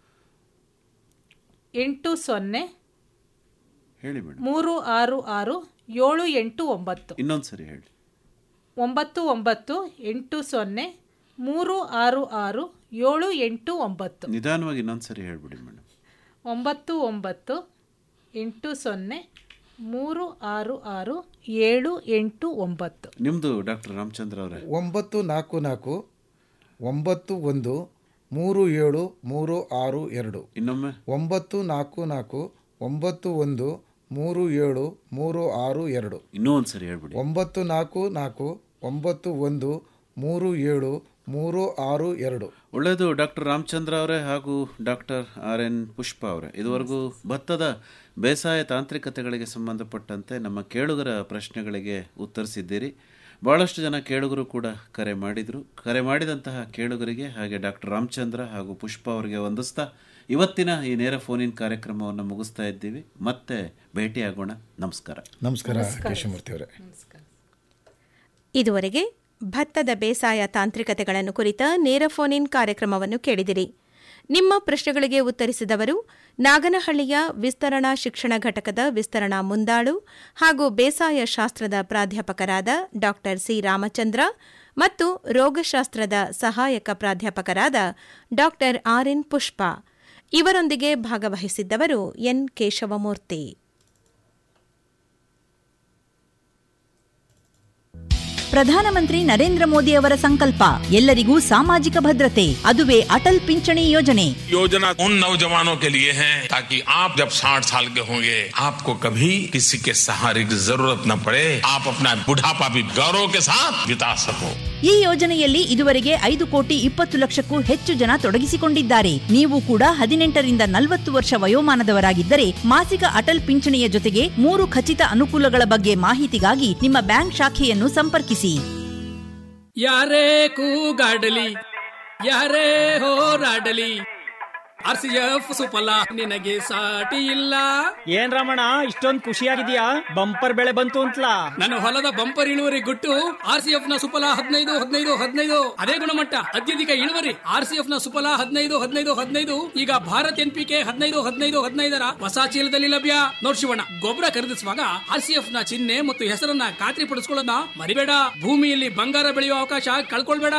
ಎಂಟು ಸೊನ್ನೆ ಹೇಳಿ ಮೇಡಮ್ ಮೂರು ಆರು ಆರು ಏಳು ಎಂಟು ಒಂಬತ್ತು ಇನ್ನೊಂದ್ಸರಿ ಹೇಳಿ ಒಂಬತ್ತು ಒಂಬತ್ತು ಎಂಟು ಸೊನ್ನೆ ಮೂರು ಆರು ಆರು ಏಳು ಎಂಟು ಒಂಬತ್ತು ನಿಧಾನವಾಗಿ ಇನ್ನೊಂದ್ಸರಿ ಹೇಳ್ಬಿಡಿ ಮೇಡಮ್ ಒಂಬತ್ತು ಒಂಬತ್ತು ಎಂಟು ಸೊನ್ನೆ ಮೂರು ಆರು ಆರು ಏಳು ಎಂಟು ಒಂಬತ್ತು ನಿಮ್ದು ಡಾಕ್ಟರ್ ರಾಮಚಂದ್ರ ಅವರೇ ಒಂಬತ್ತು ನಾಲ್ಕು ನಾಲ್ಕು ಒಂಬತ್ತು ಒಂದು ಮೂರು ಏಳು ಮೂರು ಆರು ಎರಡು ಇನ್ನೊಮ್ಮೆ ಒಂಬತ್ತು ನಾಲ್ಕು ನಾಲ್ಕು ಒಂಬತ್ತು ಒಂದು ಮೂರು ಏಳು ಮೂರು ಆರು ಎರಡು ಇನ್ನೂ ಒಂದ್ಸರಿ ಹೇಳ್ಬಿಡಿ ಒಂಬತ್ತು ನಾಲ್ಕು ನಾಲ್ಕು ಒಂಬತ್ತು ಒಂದು ಮೂರು ಏಳು ಮೂರು ಆರು ಎರಡು ಒಳ್ಳೆಯದು ಡಾಕ್ಟರ್ ರಾಮಚಂದ್ರ ಅವರೇ ಹಾಗೂ ಡಾಕ್ಟರ್ ಆರ್ ಎನ್ ಪುಷ್ಪ ಅವರೇ ಇದುವರೆಗೂ ಭತ್ತದ ಬೇಸಾಯ ತಾಂತ್ರಿಕತೆಗಳಿಗೆ ಸಂಬಂಧಪಟ್ಟಂತೆ ನಮ್ಮ ಕೇಳುಗರ ಪ್ರಶ್ನೆಗಳಿಗೆ ಉತ್ತರಿಸಿದ್ದೀರಿ ಬಹಳಷ್ಟು ಜನ ಕೇಳುಗರು ಕೂಡ ಕರೆ ಮಾಡಿದರು ಕರೆ ಮಾಡಿದಂತಹ ಕೇಳುಗರಿಗೆ ಹಾಗೆ ಡಾಕ್ಟರ್ ರಾಮಚಂದ್ರ ಹಾಗೂ ಪುಷ್ಪ ಅವರಿಗೆ ವಂದಿಸ್ತಾ ಇವತ್ತಿನ ಈ ನೇರ ಫೋನಿನ್ ಕಾರ್ಯಕ್ರಮವನ್ನು ಮುಗಿಸ್ತಾ ಇದ್ದೀವಿ ಮತ್ತೆ ಭೇಟಿಯಾಗೋಣ ನಮಸ್ಕಾರ ನಮಸ್ಕಾರ ಕೇಶಮೂರ್ತಿ ಅವರೇ ಇದುವರೆಗೆ ಭತ್ತದ ಬೇಸಾಯ ತಾಂತ್ರಿಕತೆಗಳನ್ನು ಕುರಿತ ನೇರ ಫೋನ್ ಇನ್ ಕಾರ್ಯಕ್ರಮವನ್ನು ಕೇಳಿದಿರಿ ನಿಮ್ಮ ಪ್ರಶ್ನೆಗಳಿಗೆ ಉತ್ತರಿಸಿದವರು ನಾಗನಹಳ್ಳಿಯ ವಿಸ್ತರಣಾ ಶಿಕ್ಷಣ ಘಟಕದ ವಿಸ್ತರಣಾ ಮುಂದಾಳು ಹಾಗೂ ಬೇಸಾಯ ಶಾಸ್ತ್ರದ ಪ್ರಾಧ್ಯಾಪಕರಾದ ಡಾ ಸಿ ರಾಮಚಂದ್ರ ಮತ್ತು ರೋಗಶಾಸ್ತ್ರದ ಸಹಾಯಕ ಪ್ರಾಧ್ಯಾಪಕರಾದ ಡಾ ಆರ್ ಎನ್ ಪುಷ್ಪ ಇವರೊಂದಿಗೆ ಭಾಗವಹಿಸಿದ್ದವರು ಎನ್ ಕೇಶವಮೂರ್ತಿ ಪ್ರಧಾನಮಂತ್ರಿ ನರೇಂದ್ರ ಮೋದಿ ಅವರ ಸಂಕಲ್ಪ ಎಲ್ಲರಿಗೂ ಸಾಮಾಜಿಕ ಭದ್ರತೆ ಅದುವೇ ಅಟಲ್ ಪಿಂಚಣಿ ಯೋಜನೆ योजना उन नौजवानों के लिए है ताकि आप जब 60 साल के होंगे आपको कभी किसी के सहारे की जरूरत न पड़े आप अपना बुढ़ापा भी गौरव के साथ बिता सको ಈ ಯೋಜನೆಯಲ್ಲಿ ಇದುವರೆಗೆ ಐದು ಕೋಟಿ ಇಪ್ಪತ್ತು ಲಕ್ಷಕ್ಕೂ ಹೆಚ್ಚು ಜನ ತೊಡಗಿಸಿಕೊಂಡಿದ್ದಾರೆ ನೀವು ಕೂಡ ಹದಿನೆಂಟರಿಂದ ನಲವತ್ತು ವರ್ಷ ವಯೋಮಾನದವರಾಗಿದ್ದರೆ ಮಾಸಿಕ ಅಟಲ್ ಪಿಂಚಣಿಯ ಜೊತೆಗೆ ಮೂರು ಖಚಿತ ಅನುಕೂಲಗಳ ಬಗ್ಗೆ ಮಾಹಿತಿಗಾಗಿ ನಿಮ್ಮ ಬ್ಯಾಂಕ್ ಶಾಖೆಯನ್ನು ಸಂಪರ್ಕಿಸಿ ಯಾರೇ ಕೂಗಾಡಲಿ ಯಾರೇ ಹೋರಾಡಲಿ ಆರ್ ಸಿ ಎಫ್ ಸುಫಲ ನಿನಗೆ ಸಾಟಿ ಇಲ್ಲ ಏನ್ ರಮಣ ಇಷ್ಟೊಂದ್ ಖುಷಿಯಾಗಿದ್ಯಾ ಬಂಪರ್ ಬೆಳೆ ಬಂತು ಅಂತಲಾ ನನ್ನ ಹೊಲದ ಬಂಪರ್ ಇಳುವರಿ ಗುಟ್ಟು ಆರ್ ಸಿ ಎಫ್ ನ ಸುಫಲ ಹದಿನೈದು ಹದಿನೈದು ಹದಿನೈದು ಅದೇ ಗುಣಮಟ್ಟ ಅತ್ಯಧಿಕ ಇಳುವರಿ ಆರ್ ಸಿ ಎಫ್ ನ ಸುಫಲ ಹದಿನೈದು ಹದಿನೈದು ಹದಿನೈದು ಈಗ ಭಾರತ್ ಎನ್ ಪಿ ಕೆ ಹದಿನೈದು ಹದಿನೈದು ಹದಿನೈದರ ಹೊಸ ಚೀಲದಲ್ಲಿ ಲಭ್ಯ ನೋಡ್ ಶಿವಣ್ಣ ಗೊಬ್ಬರ ಖರೀದಿಸುವಾಗ ಆರ್ ಸಿ ಎಫ್ ನ ಚಿಹ್ನೆ ಮತ್ತು ಹೆಸರನ್ನ ಖಾತ್ರಿಪಡಿಸಿಕೊಳ್ಳೋದನ್ನ ಮರಿಬೇಡ ಭೂಮಿಯಲ್ಲಿ ಬಂಗಾರ ಬೆಳೆಯುವ ಅವಕಾಶ ಕಳ್ಕೊಳ್ಬೇಡ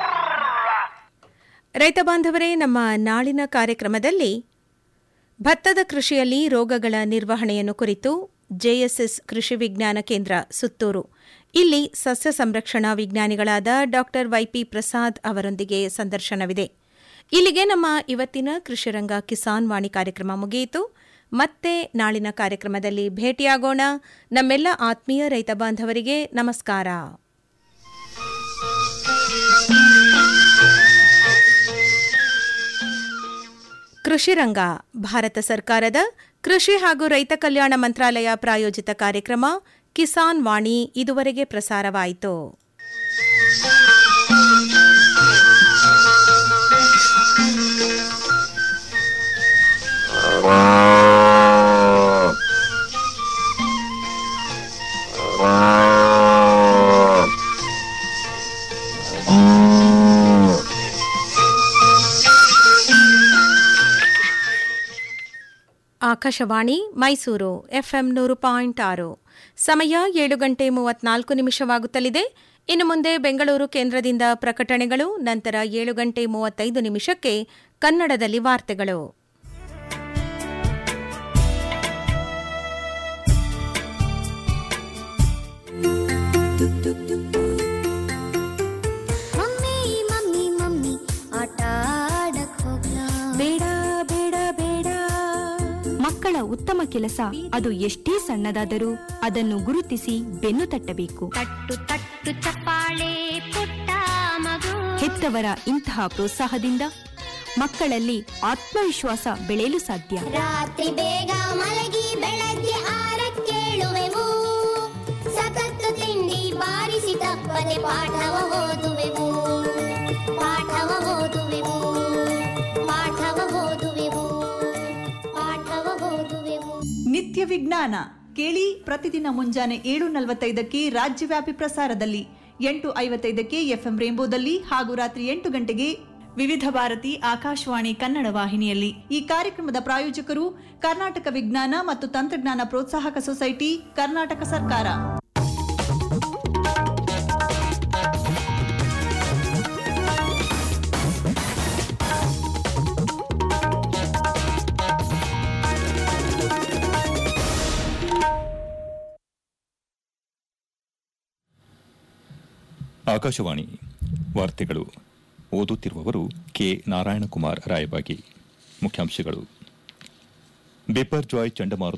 ರೈತ ಬಾಂಧವರೇ ನಮ್ಮ ನಾಳಿನ ಕಾರ್ಯಕ್ರಮದಲ್ಲಿ ಭತ್ತದ ಕೃಷಿಯಲ್ಲಿ ರೋಗಗಳ ನಿರ್ವಹಣೆಯನ್ನು ಕುರಿತು ಜೆಎಸ್ಎಸ್ ಕೃಷಿ ವಿಜ್ಞಾನ ಕೇಂದ್ರ ಸುತ್ತೂರು ಇಲ್ಲಿ ಸಸ್ಯ ಸಂರಕ್ಷಣಾ ವಿಜ್ಞಾನಿಗಳಾದ ಡಾ ವೈಪಿ ಪ್ರಸಾದ್ ಅವರೊಂದಿಗೆ ಸಂದರ್ಶನವಿದೆ ಇಲ್ಲಿಗೆ ನಮ್ಮ ಇವತ್ತಿನ ಕೃಷಿರಂಗ ಕಿಸಾನ್ ವಾಣಿ ಕಾರ್ಯಕ್ರಮ ಮುಗಿಯಿತು ಮತ್ತೆ ನಾಳಿನ ಕಾರ್ಯಕ್ರಮದಲ್ಲಿ ಭೇಟಿಯಾಗೋಣ ನಮ್ಮೆಲ್ಲ ಆತ್ಮೀಯ ರೈತ ಬಾಂಧವರಿಗೆ ನಮಸ್ಕಾರ ಕೃಷಿರಂಗ ಭಾರತ ಸರ್ಕಾರದ ಕೃಷಿ ಹಾಗೂ ರೈತ ಕಲ್ಯಾಣ ಮಂತ್ರಾಲಯ ಪ್ರಾಯೋಜಿತ ಕಾರ್ಯಕ್ರಮ ಕಿಸಾನ್ ವಾಣಿ ಇದುವರೆಗೆ ಪ್ರಸಾರವಾಯಿತು ಆಕಾಶವಾಣಿ ಮೈಸೂರು ಎಫ್ಎಂ ನೂರು ಪಾಯಿಂಟ್ ಆರು ಸಮಯ ಏಳು ಗಂಟೆ ಮೂವತ್ನಾಲ್ಕು ನಿಮಿಷವಾಗುತ್ತಲಿದೆ ಇನ್ನು ಮುಂದೆ ಬೆಂಗಳೂರು ಕೇಂದ್ರದಿಂದ ಪ್ರಕಟಣೆಗಳು ನಂತರ ಏಳು ಗಂಟೆ ಮೂವತ್ತೈದು ನಿಮಿಷಕ್ಕೆ ಕನ್ನಡದಲ್ಲಿ ವಾರ್ತೆಗಳು ಮಮ್ಮಿ ಮಮ್ಮಿ ಮಮ್ಮಿ ಆಟ ಆಡಕ್ ಹೋಗ್ಲಾ ಬೇಡ ಬೇಡ ಬೇಡ ಮಕ್ಕಳ ಉತ್ತಮ ಕೆಲಸ ಅದು ಎಷ್ಟೇ ಸಣ್ಣದಾದರೂ ಅದನ್ನು ಗುರುತಿಸಿ ಬೆನ್ನು ತಟ್ಟಬೇಕು ತಟ್ಟು ತಟ್ಟು ಚಪ್ಪಾಳೆ ಪುಟ್ಟ ಮಗು ಹೆತ್ತವರ ಇಂತಹ ಪ್ರೋತ್ಸಾಹದಿಂದ ಮಕ್ಕಳಲ್ಲಿ ಆತ್ಮವಿಶ್ವಾಸ ಬೆಳೆಯಲು ಸಾಧ್ಯ ರಾತ್ರಿ ಬೇಗ ಮಲಗಿ ಬೆಳಗ್ಗೆ ಆರಕ್ಕೇಳುವೆವು ಸತತ ತಿಂಡಿ ಬಾರಿಸಿ ತಪ್ಪದೆ ಪಾಠವ ಓದುವೆವು ಪಾಠವ ಓದುವೆವು ವಿಜ್ಞಾನ ಕೇಳಿ ಪ್ರತಿದಿನ ಮುಂಜಾನೆ ಏಳು ನಲವತ್ತೈದಕ್ಕೆ ರಾಜ್ಯವ್ಯಾಪಿ ಪ್ರಸಾರದಲ್ಲಿ ಎಂಟು ಐವತ್ತೈದಕ್ಕೆ ಎಫ್ಎಂ ರೇಂಬೋದಲ್ಲಿ ಹಾಗೂ ರಾತ್ರಿ ಎಂಟು ಗಂಟೆಗೆ ವಿವಿಧ ಭಾರತಿ ಆಕಾಶವಾಣಿ ಕನ್ನಡ ವಾಹಿನಿಯಲ್ಲಿ ಈ ಕಾರ್ಯಕ್ರಮದ ಪ್ರಾಯೋಜಕರು ಕರ್ನಾಟಕ ವಿಜ್ಞಾನ ಮತ್ತು ತಂತ್ರಜ್ಞಾನ ಪ್ರೋತ್ಸಾಹಕ ಸೊಸೈಟಿ ಕರ್ನಾಟಕ ಸರ್ಕಾರ ಆಕಾಶವಾಣಿ ವಾರ್ತೆಗಳು ಓದುತ್ತಿರುವವರು ಕೆ ನಾರಾಯಣಕುಮಾರ್ ರಾಯಬಾಗಿ ಮುಖ್ಯಾಂಶಗಳು ಬಿಪರ್ ಜಾಯ್ ಚಂಡಮಾರುತ